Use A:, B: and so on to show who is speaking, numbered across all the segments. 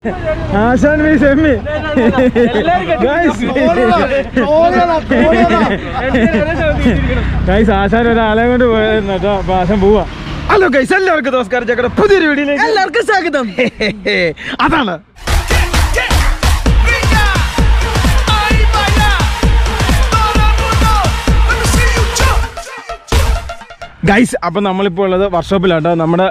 A: ആശാൻ വി സെമ്മി ഗൈസ് ആശാൻ ഒരാളെ കൊണ്ട് പോയിരുന്നു കേട്ടോ അപ്പൊ ആശാൻ പോവാ ഹലോ ഗൈസ് എല്ലാവർക്കും നമസ്കാരം ചേക്കടെ പുതിയൊരു വീഡിയോയിലേക്ക്
B: എല്ലാവർക്കും സ്വാഗതം
A: അതാണ്
C: Venga, ahí baila, todo el mundo, let me see you jump.
A: Guys അപ്പൊ നമ്മളിപ്പോ ഉള്ളത് വർക്ക്ഷോപ്പിലാണ് കേട്ടോ നമ്മുടെ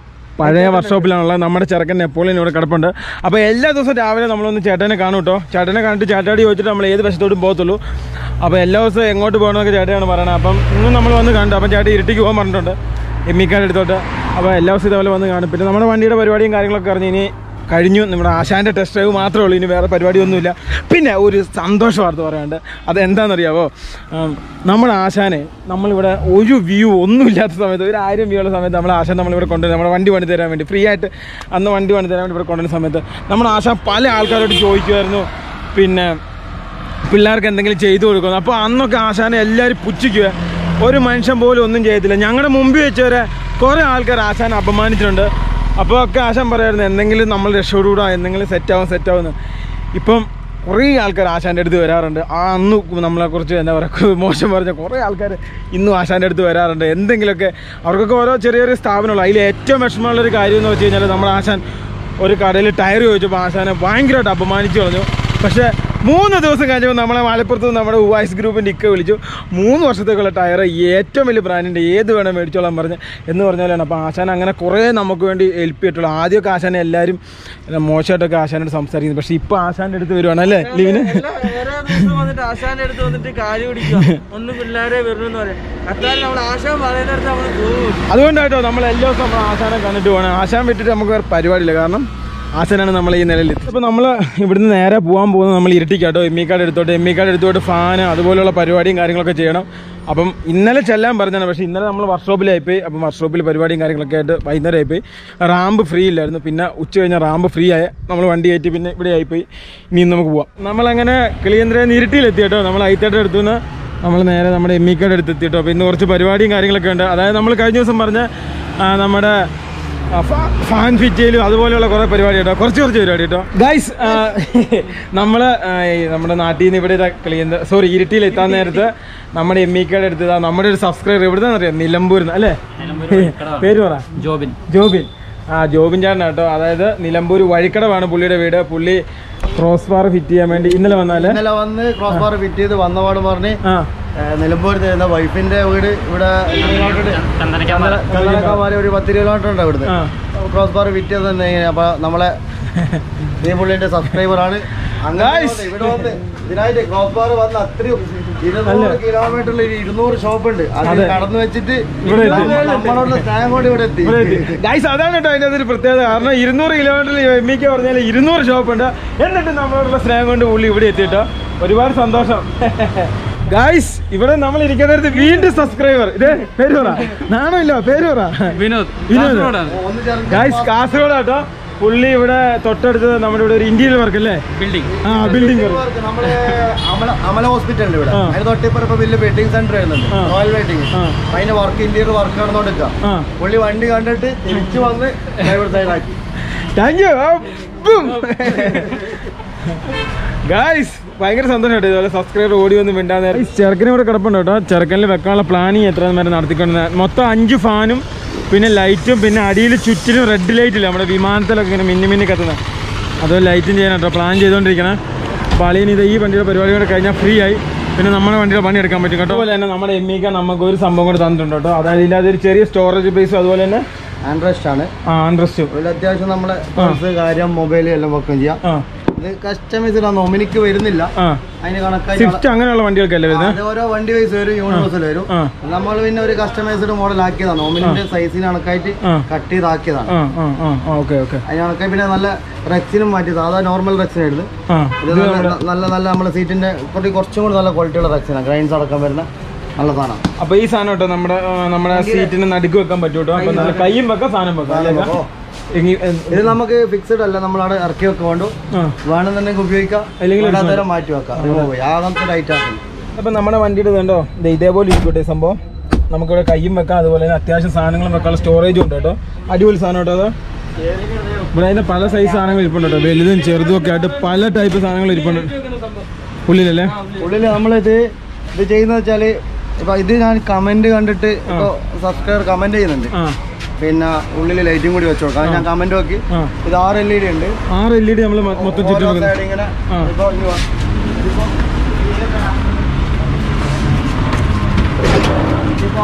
A: പഴയ വർക്ക്ഷോപ്പിലാണുള്ളത് നമ്മുടെ ചെറുക്കൻ നെപ്പോളിയൻ ഇവിടെ കിടപ്പുണ്ട് അപ്പോൾ എല്ലാ ദിവസവും രാവിലെ നമ്മളൊന്ന് ചേട്ടനെ കാണും കേട്ടോ ചേട്ടനെ കണ്ടിട്ട് ചേട്ടാടി ചോദിച്ചിട്ട് നമ്മൾ ഏത് വശത്തോട്ടും പോകത്തുള്ളൂ അപ്പോൾ എല്ലാ ദിവസവും എങ്ങോട്ട് പോകണമെന്നൊക്കെ ചേട്ടയാണ് പറയണത് അപ്പം ഇന്നും നമ്മൾ വന്ന് കണ്ടു അപ്പം ചേട്ടൻ ഇരുട്ടിക്ക് പോകാൻ പറഞ്ഞിട്ടുണ്ട് എമ്മിക്കാട് എടുത്തോട്ട് അപ്പോൾ എല്ലാ ദിവസവും ഇതേപോലെ വന്ന് കാണും പിന്നെ നമ്മുടെ വണ്ടിയുടെ പരിപാടിയും കാര്യങ്ങളൊക്കെ അറിഞ്ഞ് ഇനി കഴിഞ്ഞു നമ്മുടെ ആശാൻ്റെ ടെസ്റ്റ് ഡ്രൈവ് മാത്രമേ ഉള്ളൂ ഇനി വേറെ പരിപാടിയൊന്നുമില്ല പിന്നെ ഒരു സന്തോഷ വാർത്ത പറയാനുണ്ട് അത് എന്താണെന്നറിയാവോ ആം, നമ്മുടെ ആശാനെ നമ്മളിവിടെ ഒരു വ്യൂ ഒന്നുമില്ലാത്ത സമയത്ത് ഒരു ആയിരം വ്യൂ ഉള്ള സമയത്ത് നമ്മൾ ആശാൻ നമ്മളിവിടെ കൊണ്ടുവരും നമ്മുടെ വണ്ടി പണി തരാൻ വേണ്ടി ഫ്രീ ആയിട്ട് അന്ന് വണ്ടി പണി തരാൻ വേണ്ടി ഇവിടെ കൊണ്ടുവരുന്ന സമയത്ത് നമ്മുടെ ആശാൻ പല ആൾക്കാരോട് ചോദിക്കുമായിരുന്നു പിന്നെ പിള്ളേർക്ക് എന്തെങ്കിലും ചെയ്തു കൊടുക്കുന്നു അപ്പോൾ അന്നൊക്കെ ആശാനെ എല്ലാവരും പുച്ഛിക്കുക ഒരു മനുഷ്യൻ പോലും ഒന്നും ചെയ്യത്തില്ല ഞങ്ങളുടെ മുമ്പിൽ വെച്ച് വരെ കുറേ ആൾക്കാർ ആശാനെ അപമാനിച്ചിട്ടുണ്ട് അപ്പോൾ ഒക്കെ ആശാൻ പറയായിരുന്നു എന്തെങ്കിലും നമ്മൾ രക്ഷപ്പെടുകൂടാ എന്തെങ്കിലും സെറ്റാവും സെറ്റാവുമെന്ന് ഇപ്പം കുറേ ആൾക്കാർ ആശാൻ്റെ അടുത്ത് വരാറുണ്ട് ആ അന്ന് നമ്മളെക്കുറിച്ച് എന്താ പറയുക മോശം പറഞ്ഞ കുറേ ആൾക്കാർ ഇന്നും ആശാൻ്റെ അടുത്ത് വരാറുണ്ട് എന്തെങ്കിലുമൊക്കെ അവർക്കൊക്കെ ഓരോ ചെറിയ ചെറിയ സ്ഥാപനമുള്ളൂ അതിൽ ഏറ്റവും വിഷമമുള്ളൊരു കാര്യം എന്ന് വെച്ച് കഴിഞ്ഞാൽ നമ്മുടെ ആശാൻ ഒരു കടയിൽ ടയർ ചോദിച്ചപ്പോൾ ആശാനെ ഭയങ്കരമായിട്ട് അപമാനിച്ചു കളഞ്ഞു പക്ഷേ മൂന്ന് ദിവസം കഴിഞ്ഞപ്പോൾ നമ്മളെ മലപ്പുറത്ത് നിന്ന് നമ്മുടെ വോയിസ് ഗ്രൂപ്പിൻ്റെ ഇക്ക വിളിച്ചു മൂന്ന് വർഷത്തേക്കുള്ള ടയർ ഏറ്റവും വലിയ ബ്രാൻഡിൻ്റെ ഏത് വേണം മേടിച്ചോളാൻ പറഞ്ഞ് എന്ന് പറഞ്ഞാലാണ് അപ്പോൾ ആശാൻ അങ്ങനെ കുറേ നമുക്ക് വേണ്ടി ഹെൽപ്പ് ചെയ്തിട്ടുള്ളൂ ആദ്യമൊക്കെ ആശാനെ എല്ലാവരും എല്ലാം മോശമായിട്ടൊക്കെ ആശാനോട് സംസാരിക്കുന്നത് പക്ഷേ ഇപ്പോൾ ആശാൻ്റെ അടുത്ത് വരുവാണ് അല്ലേ ലിവിന്
B: ഓരോ ദിവസം വന്നിട്ട് ആശാന്റെ അടുത്ത് വന്നിട്ട് കാല് പിടിക്കുക ഒന്ന് പിള്ളേരെ വരണമെന്ന് പറയാം അത്താലും നമ്മൾ ആശാൻ പറയുന്നിടത്ത് നമ്മൾ പോകും
A: അതുകൊണ്ടായിട്ടോ നമ്മൾ എല്ലാ ദിവസവും നമ്മൾ ആശാനെ കണ്ടിട്ട് പോകണം ആശാൻ വിട്ടിട്ട് നമുക്ക് വേറെ പരിപാടിയില്ല കാരണം ആശാനാണ് നമ്മൾ ഈ നിലയിൽ അപ്പോൾ നമ്മൾ ഇവിടുന്ന് നേരെ പോകാൻ പോകുന്നത് നമ്മൾ ഇരട്ടിക്കാട്ടോ എം ഇ കാർഡ് എടുത്തോട്ട് എം ഇ കാർഡ് എടുത്തോട്ട് ഫാന് അതുപോലെയുള്ള പരിപാടിയും കാര്യങ്ങളൊക്കെ ചെയ്യണം അപ്പം ഇന്നലെ ചെല്ലാൻ പറഞ്ഞാണ് പക്ഷേ ഇന്നലെ നമ്മൾ വർക്ക്ഷോപ്പിലായിപ്പോയി അപ്പം വർക്ക്ഷോപ്പിൽ പരിപാടിയും കാര്യങ്ങളൊക്കെ ആയിട്ട് വൈകുന്നേരം ആയിപ്പോയി റാമ്പ് ഫ്രീ ഇല്ലായിരുന്നു പിന്നെ ഉച്ച കഴിഞ്ഞാൽ റാമ്പ് ഫ്രീ ആയ നമ്മൾ വണ്ടി കയറ്റി പിന്നെ ഇവിടെ ആയിപ്പോയി ഇനി ഇന്ന് നമുക്ക് പോവാം നമ്മളങ്ങനെ കിളിയന്ത്രയിൽ ഇരട്ടിയിലെത്തി കേട്ടോ നമ്മൾ ഐത്തേട്ട അടുത്തു നിന്ന് നമ്മൾ നേരെ നമ്മുടെ എം ഇ കാർഡ് എടുത്തെത്തിട്ടോ അപ്പോൾ ഇന്ന് കുറച്ച് പരിപാടിയും കാര്യങ്ങളൊക്കെ ഉണ്ട് അതായത് നമ്മൾ കഴിഞ്ഞ ദിവസം പറഞ്ഞ ആ, നമ്മുടെ ആ, ഫാ- ഫാൻ ഫിറ്റ് ചെയ്യലും അതുപോലെയുള്ള കുറേ പരിപാടി കേട്ടോ കുറച്ച് കുറച്ച് പരിപാടി കേട്ടോ ഗൈസ് നമ്മൾ നമ്മുടെ നാട്ടിൽ നിന്ന് ഇവിടെ കളിയുന്ന സോറി ഇരുട്ടിയിൽ എത്താൻ നേരത്ത് നമ്മുടെ എം ഇ കാർഡ് എടുത്തതാ നമ്മുടെ ഒരു സബ്സ്ക്രൈബർ എവിടെ അറിയാം നിലമ്പൂരിൽ അല്ലേ പേര് പറ
B: ജോബിൻ
A: ജോബിൻ ആ ജോബിൻ ചേട്ടൻ കേട്ടോ അതായത് നിലമ്പൂർ വഴിക്കടവാണ് പുള്ളിയുടെ വീട് പുള്ളി ക്രോസ് ബാർ ഫിറ്റ് ചെയ്യാൻ വേണ്ടി ഇന്നലെ വന്നാലേ
D: ഇന്നലെ വന്ന് ക്രോസ് ബാർ ഫിറ്റ് ചെയ്ത് വന്നപാട് പറഞ്ഞ്
A: ആ
D: നിലമ്പൂർ തരുന്ന വൈഫിന്റെ വീട് ഇവിടെ ചന്ദനക്കാമാര് ഒരു പത്ത് കിലോമീറ്റർ ഉണ്ട് ഇവിടുന്ന്
A: ആ.
D: ക്രോസ് ബാർ ഫിറ്റ് ചെയ്ത് തന്നെ ഇങ്ങനെ. അപ്പൊ നമ്മളെ ഈ പുള്ളിന്റെ സബ്സ്ക്രൈബർ ആണ് അങ്ങനെ
A: Guys.
D: വന്ന് ഇവിടെ വന്ന് ഇതിനായിട്ട് ക്രോസ് ബാർ വന്ന് അത്രയും ഇരുന്നൂറ് കിലോമീറ്ററിൽ ഇരുന്നൂറ് ഷോപ്പ് ഉണ്ട് അത്
A: അതെ.
D: കടന്നു വെച്ചിട്ട്
A: ഇവിടെ എത്തി.
D: നമ്മളോട് സ്നേഹം കൊണ്ട് ഇവിടെ എത്തി
A: ഗൈസ് അതാണ് കേട്ടോ അതിൻ്റെ അതൊരു പ്രത്യേകത കാരണം ഇരുന്നൂറ് കിലോമീറ്ററിൽ എം ഇക്ക് പറഞ്ഞാൽ ഇരുന്നൂറ് ഷോപ്പ് ഉണ്ട് എന്നിട്ട് നമ്മളോടുള്ള സ്നേഹം കൊണ്ട് പുള്ളി ഇവിടെ എത്തിയിട്ടോ ഒരുപാട് സന്തോഷം ഗൈസ് ഇവിടെ നമ്മൾ ഇരിക്കുന്നിടത്ത് വീണ്ടും സബ്സ്ക്രൈബർ ഇത് പേര് പറ നാണോ ഇല്ല പേര് പറ
B: വിനോദ്
A: വിനോദ്
D: ഒന്ന് ചേർന്ന്
A: ഗൈസ് കാസർഗോഡ് കേട്ടോ പുള്ളി ഇവിടെ തൊട്ടടുത്ത് നമ്മുടെ ഇവിടെ ഒരു ഇന്ത്യയിൽ വർക്ക് അല്ലേ
B: ബിൽഡിംഗ്
A: ആ ബിൽഡിംഗ് വർക്ക്
D: വർക്ക് നമ്മള് അമല അമല ഹോസ്പിറ്റലിൽ ഇവിടെ
A: ആ.
D: അതിന് തൊട്ടിപ്പുറം ഇപ്പൊ വലിയ വെഡിങ് സെന്റർ വരുന്നുണ്ട്
A: ആ.
D: റോയൽ വെഡിങ്
A: ആ.
D: അതിന്റെ വർക്ക് ഇന്റീരിയർ വർക്ക് നടന്നോണ്ടിരിക്കാം
A: ആ
D: പുള്ളി വണ്ടി കണ്ടിട്ട് തിരിച്ചു വന്ന് ഡ്രൈവർ സൈഡാക്കി
A: താങ്ക് യു ഗായ്സ് ഭയങ്കര സന്തോഷമായിട്ട് ഇതുപോലെ സബ്സ്ക്രൈബർ ഓടി വന്ന് മിണ്ടാൻ നേരം ചെറുക്കനും ഇവിടെ കിടപ്പുണ്ട് കേട്ടോ ചെറുക്കനിൽ വെക്കാനുള്ള പ്ലാനിങ് എത്ര നേരം നടത്തിക്കൊണ്ട് മൊത്തം അഞ്ച് ഫാനും പിന്നെ ലൈറ്റും പിന്നെ അടിയിൽ ചുറ്റിനും റെഡ് ലൈറ്റില്ല നമ്മുടെ വിമാനത്തിലൊക്കെ ഇങ്ങനെ മിന്നി മിന്നി കത്തുന്നത് അതുപോലെ ലൈറ്റും ചെയ്യാൻ കേട്ടോ പ്ലാൻ ചെയ്തുകൊണ്ടിരിക്കണം അപ്പോൾ അളിയൻ ഇത് ഈ വണ്ടിയുടെ പരിപാടി കൂടെ കഴിഞ്ഞാൽ ഫ്രീ ആയി പിന്നെ നമ്മുടെ വണ്ടിയുടെ പണി എടുക്കാൻ പറ്റും കേട്ടോ അതുപോലെ തന്നെ നമ്മുടെ എം ഇക്ക് നമുക്ക് ഒരു സംഭവം കൂടെ തന്നിട്ടുണ്ട് കേട്ടോ അതായത് ഇതിൻ്റെ ഒരു ചെറിയ സ്റ്റോറേജ് പ്ലേസും അതുപോലെ തന്നെ
D: ആൻഡ്രസ്റ്റ് ആണ്
A: ആ ആൻഡ്രസ്റ്റും
D: അതിൽ അത്യാവശ്യം നമ്മളെ പേഴ്സ് കാര്യം മൊബൈൽ എല്ലാം വെക്കുകയും ചെയ്യാം
A: ആ
D: ഇത് കസ്റ്റമൈസ്ഡ് ആണ് ഒമിനിക്ക് വരുന്നില്ല
A: ആ
D: അതിന് കണക്കായി
A: സ്വിഫ്റ്റ് അങ്ങനെയുള്ള വണ്ടികൾക്കല്ലേ വരുന്നത്
D: അത് ഓരോ വണ്ടി വൈസ് വരും യൂണിവേഴ്സൽ വരും
A: ആ
D: നമ്മൾ പിന്നെ ഒരു കസ്റ്റമൈസ്ഡ് മോഡൽ ആക്കിയതാണ് ഒമിനിന്റെ സൈസിന് കണക്കായിട്ട്
A: ആ.
D: കട്ട് ചെയ്താക്കിയതാണ്
A: ആ ആ ആ ആ ഓക്കെ ഓക്കെ
D: അതിന് കണക്കായി പിന്നെ നല്ല റെക്സിനും മാറ്റി സാധാ നോർമൽ റെക്സിനായിരുന്നു
A: ആ
D: ഇത് നല്ല നല്ല നല്ല നമ്മുടെ സീറ്റിന്റെ കുറച്ച് കുറച്ചും കൂടി നല്ല ക്വാളിറ്റിയുള്ള റെക്സിനാണ് ഗ്രൈൻസ് അടക്കം വരുന്ന നല്ല സാധനം
A: അപ്പൊ ഈ സാധനം കേട്ടോ നമ്മുടെ ആ, നമ്മുടെ സീറ്റിന് നടുക്ക് വെക്കാൻ പറ്റും കേട്ടോ അപ്പൊ നല്ല കയ്യും വെക്കാം സാധനം വെക്കാം അല്ലേ
D: ഓ.
A: എങ്ങി- എ-
D: ഇത് നമുക്ക് ഫിക്സഡ് അല്ല നമ്മൾ അവിടെ ഇറക്കി വെക്കാൻ വേണ്ടു
A: ആ.
D: വേണമെന്നുണ്ടെങ്കിൽ ഉപയോഗിക്കാം
A: അല്ലെങ്കിൽ
D: വേണ്ടാത്തരം മാറ്റി വെക്കാം റിമൂവ് ചെയ്യാം ആകത്തെ ലൈറ്റ് ആക്കി
A: അപ്പൊ നമ്മുടെ വണ്ടിയുടെ ഇതുണ്ടോ ദേ ഇതേപോലെ ഇരിക്കട്ടെ ഈ സംഭവം നമുക്കിവിടെ കയ്യും വെക്കാം അതുപോലെ തന്നെ അത്യാവശ്യം സാധനങ്ങളും വെക്കാനുള്ള സ്റ്റോറേജും ഉണ്ട് കേട്ടോ അടിപൊളി സാധനം കേട്ടോ അത് ഇവിടെ അതിന്റെ പല സൈസ് സാധനങ്ങൾ ഇരിപ്പുണ്ട് കേട്ടോ വലുതും ചെറുതും ഒക്കെ ആയിട്ട് പല ടൈപ്പ് സാധനങ്ങൾ ഇരിപ്പുണ്ട് ഉള്ളിലല്ലേ
D: ഉള്ളിൽ നമ്മളിത് ഇത് ചെയ്യുന്ന വെച്ചാല് ഇപ്പൊ ഇത് ഞാൻ കമന്റ് കണ്ടിട്ട് ഇപ്പൊ സബ്സ്ക്രൈബർ കമന്റ് ചെയ്യുന്നുണ്ട്
A: ആ
D: പിന്നെ ഉള്ളിൽ ലൈറ്റും കൂടി വെച്ചു കൊടുക്കാം ഞാൻ കമന്റ് നോക്കി
A: ആ
D: ഇത് ആറ് എൽ ഇ ഡി ഉണ്ട്
A: ആറ് എൽ ഇ ഡി നമ്മൾ മൊത്തം ചുറ്റും
D: ഓരോ
A: വെക്കുന്നത്.
D: side ഇങ്ങനെ
A: ആ.
D: ഇപ്പൊ ഇങ്ങ് വാ. ഇതിപ്പോ ഇതിപ്പോ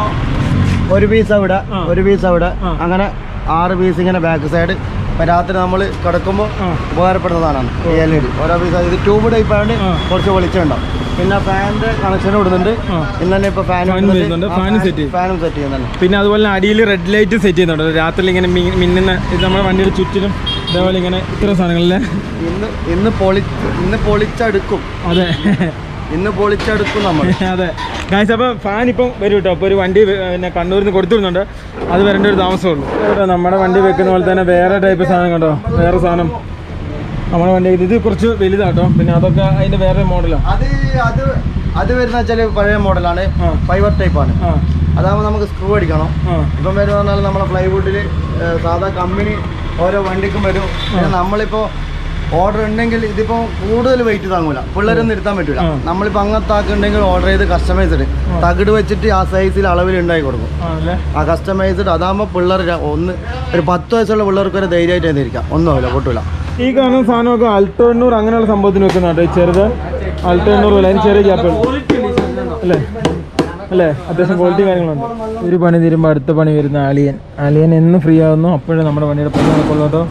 D: ഒരു പീസ് അവിടെ
A: ആ.
D: ഒരു പീസ് അവിടെ
A: ആ.
D: അങ്ങനെ ആറ് പീസ് ഇങ്ങനെ ബാക്ക് സൈഡ് ഇപ്പൊ രാത്രി നമ്മൾ കിടക്കുമ്പോൾ
A: ആ.
D: ഉപകാരപ്പെടുന്ന സാധനമാണ് ഈ എൽ ഇ ഡി ഓരോ പീസ് ഇത് ട്യൂബ് ടൈപ്പ് ആയതുകൊണ്ട്
A: ആ.
D: കുറച്ച് വെളിച്ചമുണ്ടാവും പിന്നെ ഫാനിന്റെ കണക്ഷൻ ഇടുന്നുണ്ട്
A: ആ.
D: ഇന്ന് തന്നെ ഇപ്പൊ ഫാൻ
A: Fan വരുന്നുണ്ട്. Fan set ചെയ്യും.
D: ഫാനും സെറ്റ് ചെയ്യുന്നുണ്ട്
A: പിന്നെ അതുപോലെ അടിയിൽ റെഡ് ലൈറ്റ് സെറ്റ് ചെയ്യുന്നുണ്ട് രാത്രി ഇങ്ങനെ മി- മിന്നുന്ന ഇത് നമ്മുടെ വണ്ടിയുടെ ചുറ്റിലും ഇതേപോലെ ഇങ്ങനെ ഇത്ര സാധനങ്ങളിലെ
D: ഇന്ന് ഇന്ന് പൊളി ഇന്ന് പൊളിച്ചെടുക്കും
A: അതെ
D: ഇന്ന് പൊളിച്ചെടുക്കും നമ്മൾ
A: അതെ ഗായ്സ് അപ്പോൾ ഫാൻ ഇപ്പം വരും കേട്ടോ അപ്പോൾ ഒരു വണ്ടി വ- പിന്നെ കണ്ണൂരിൽ നിന്ന് കൊടുത്തു വിടുന്നുണ്ട് അത് വരേണ്ട ഒരു താമസമുള്ളൂ കേട്ടോ നമ്മുടെ വണ്ടി വെക്കുന്ന പോലെ തന്നെ വേറെ ടൈപ്പ് സാധനം കേട്ടോ വേറെ സാധനം നമ്മുടെ വണ്ടി ഇത് കുറച്ച് വലുതാട്ടോ പിന്നെ അതൊക്കെ അതിൻ്റെ വേറെ മോഡലാണ്
D: അത് അത് അത് വരുന്ന വെച്ചാൽ പഴയ മോഡലാണ്
A: ആ.
D: ഫൈബർ ടൈപ്പ് ആണ്
A: ആ
D: അതാകുമ്പോൾ നമുക്ക് സ്ക്രൂ അടിക്കണം
A: ആ
D: ഇപ്പം വരുന്ന പറഞ്ഞാൽ നമ്മളെ പ്ലൈവുഡിൽ സാധാ കമ്പനി ഓരോ വണ്ടിക്കും വരും പിന്നെ നമ്മളിപ്പോൾ ഓർഡർ ഉണ്ടെങ്കിൽ ഇതിപ്പോൾ കൂടുതൽ വെയിറ്റ് താങ്ങൂല പിള്ളേരൊന്നും ഇരുത്താൻ പറ്റില്ല
A: ആ.
D: നമ്മളിപ്പോൾ അങ്ങനത്തെ ആക്കുന്നുണ്ടെങ്കിൽ ഓർഡർ ചെയ്ത് കസ്റ്റമൈസ്ഡ് തകിട് വെച്ചിട്ട് ആ സൈസിൽ അളവിൽ ഉണ്ടാക്കി കൊടുക്കും
A: ആണല്ലേ
D: ആ കസ്റ്റമൈസ്ഡ് അതാകുമ്പോൾ പിള്ളേർ ര- ഒന്ന് ഒരു പത്ത് വയസ്സുള്ള പിള്ളേർക്ക് ഒരു ധൈര്യമായിട്ട് എഴുതിയിരിക്കാം ഒന്നുമില്ല പൊട്ടില്ല
A: ഈ കാണുന്ന സാധനമൊക്കെ അൾട്ടോ എണ്ണൂർ അങ്ങനെയുള്ള സംഭവത്തിന് വെക്കുന്ന കേട്ടോ ഈ ചെറുത് അൾട്ടോ എണ്ണൂർ പോലെ അതിന് ചെറിയ ഗ്യാപ്പുകൾ അല്ലേ അല്ലേ അത്യാവശ്യം ക്വാളിറ്റി കാര്യങ്ങളുണ്ട് ഒരു പണി തീരുമ്പോൾ അടുത്ത പണി വരുന്ന ആലിയൻ ആലിയൻ എന്ന് ഫ്രീ ആകുന്നു അപ്പോഴേ നമ്മുടെ വണ്ടിയുടെ പണി നടക്കുള്ളൂ കേട്ടോ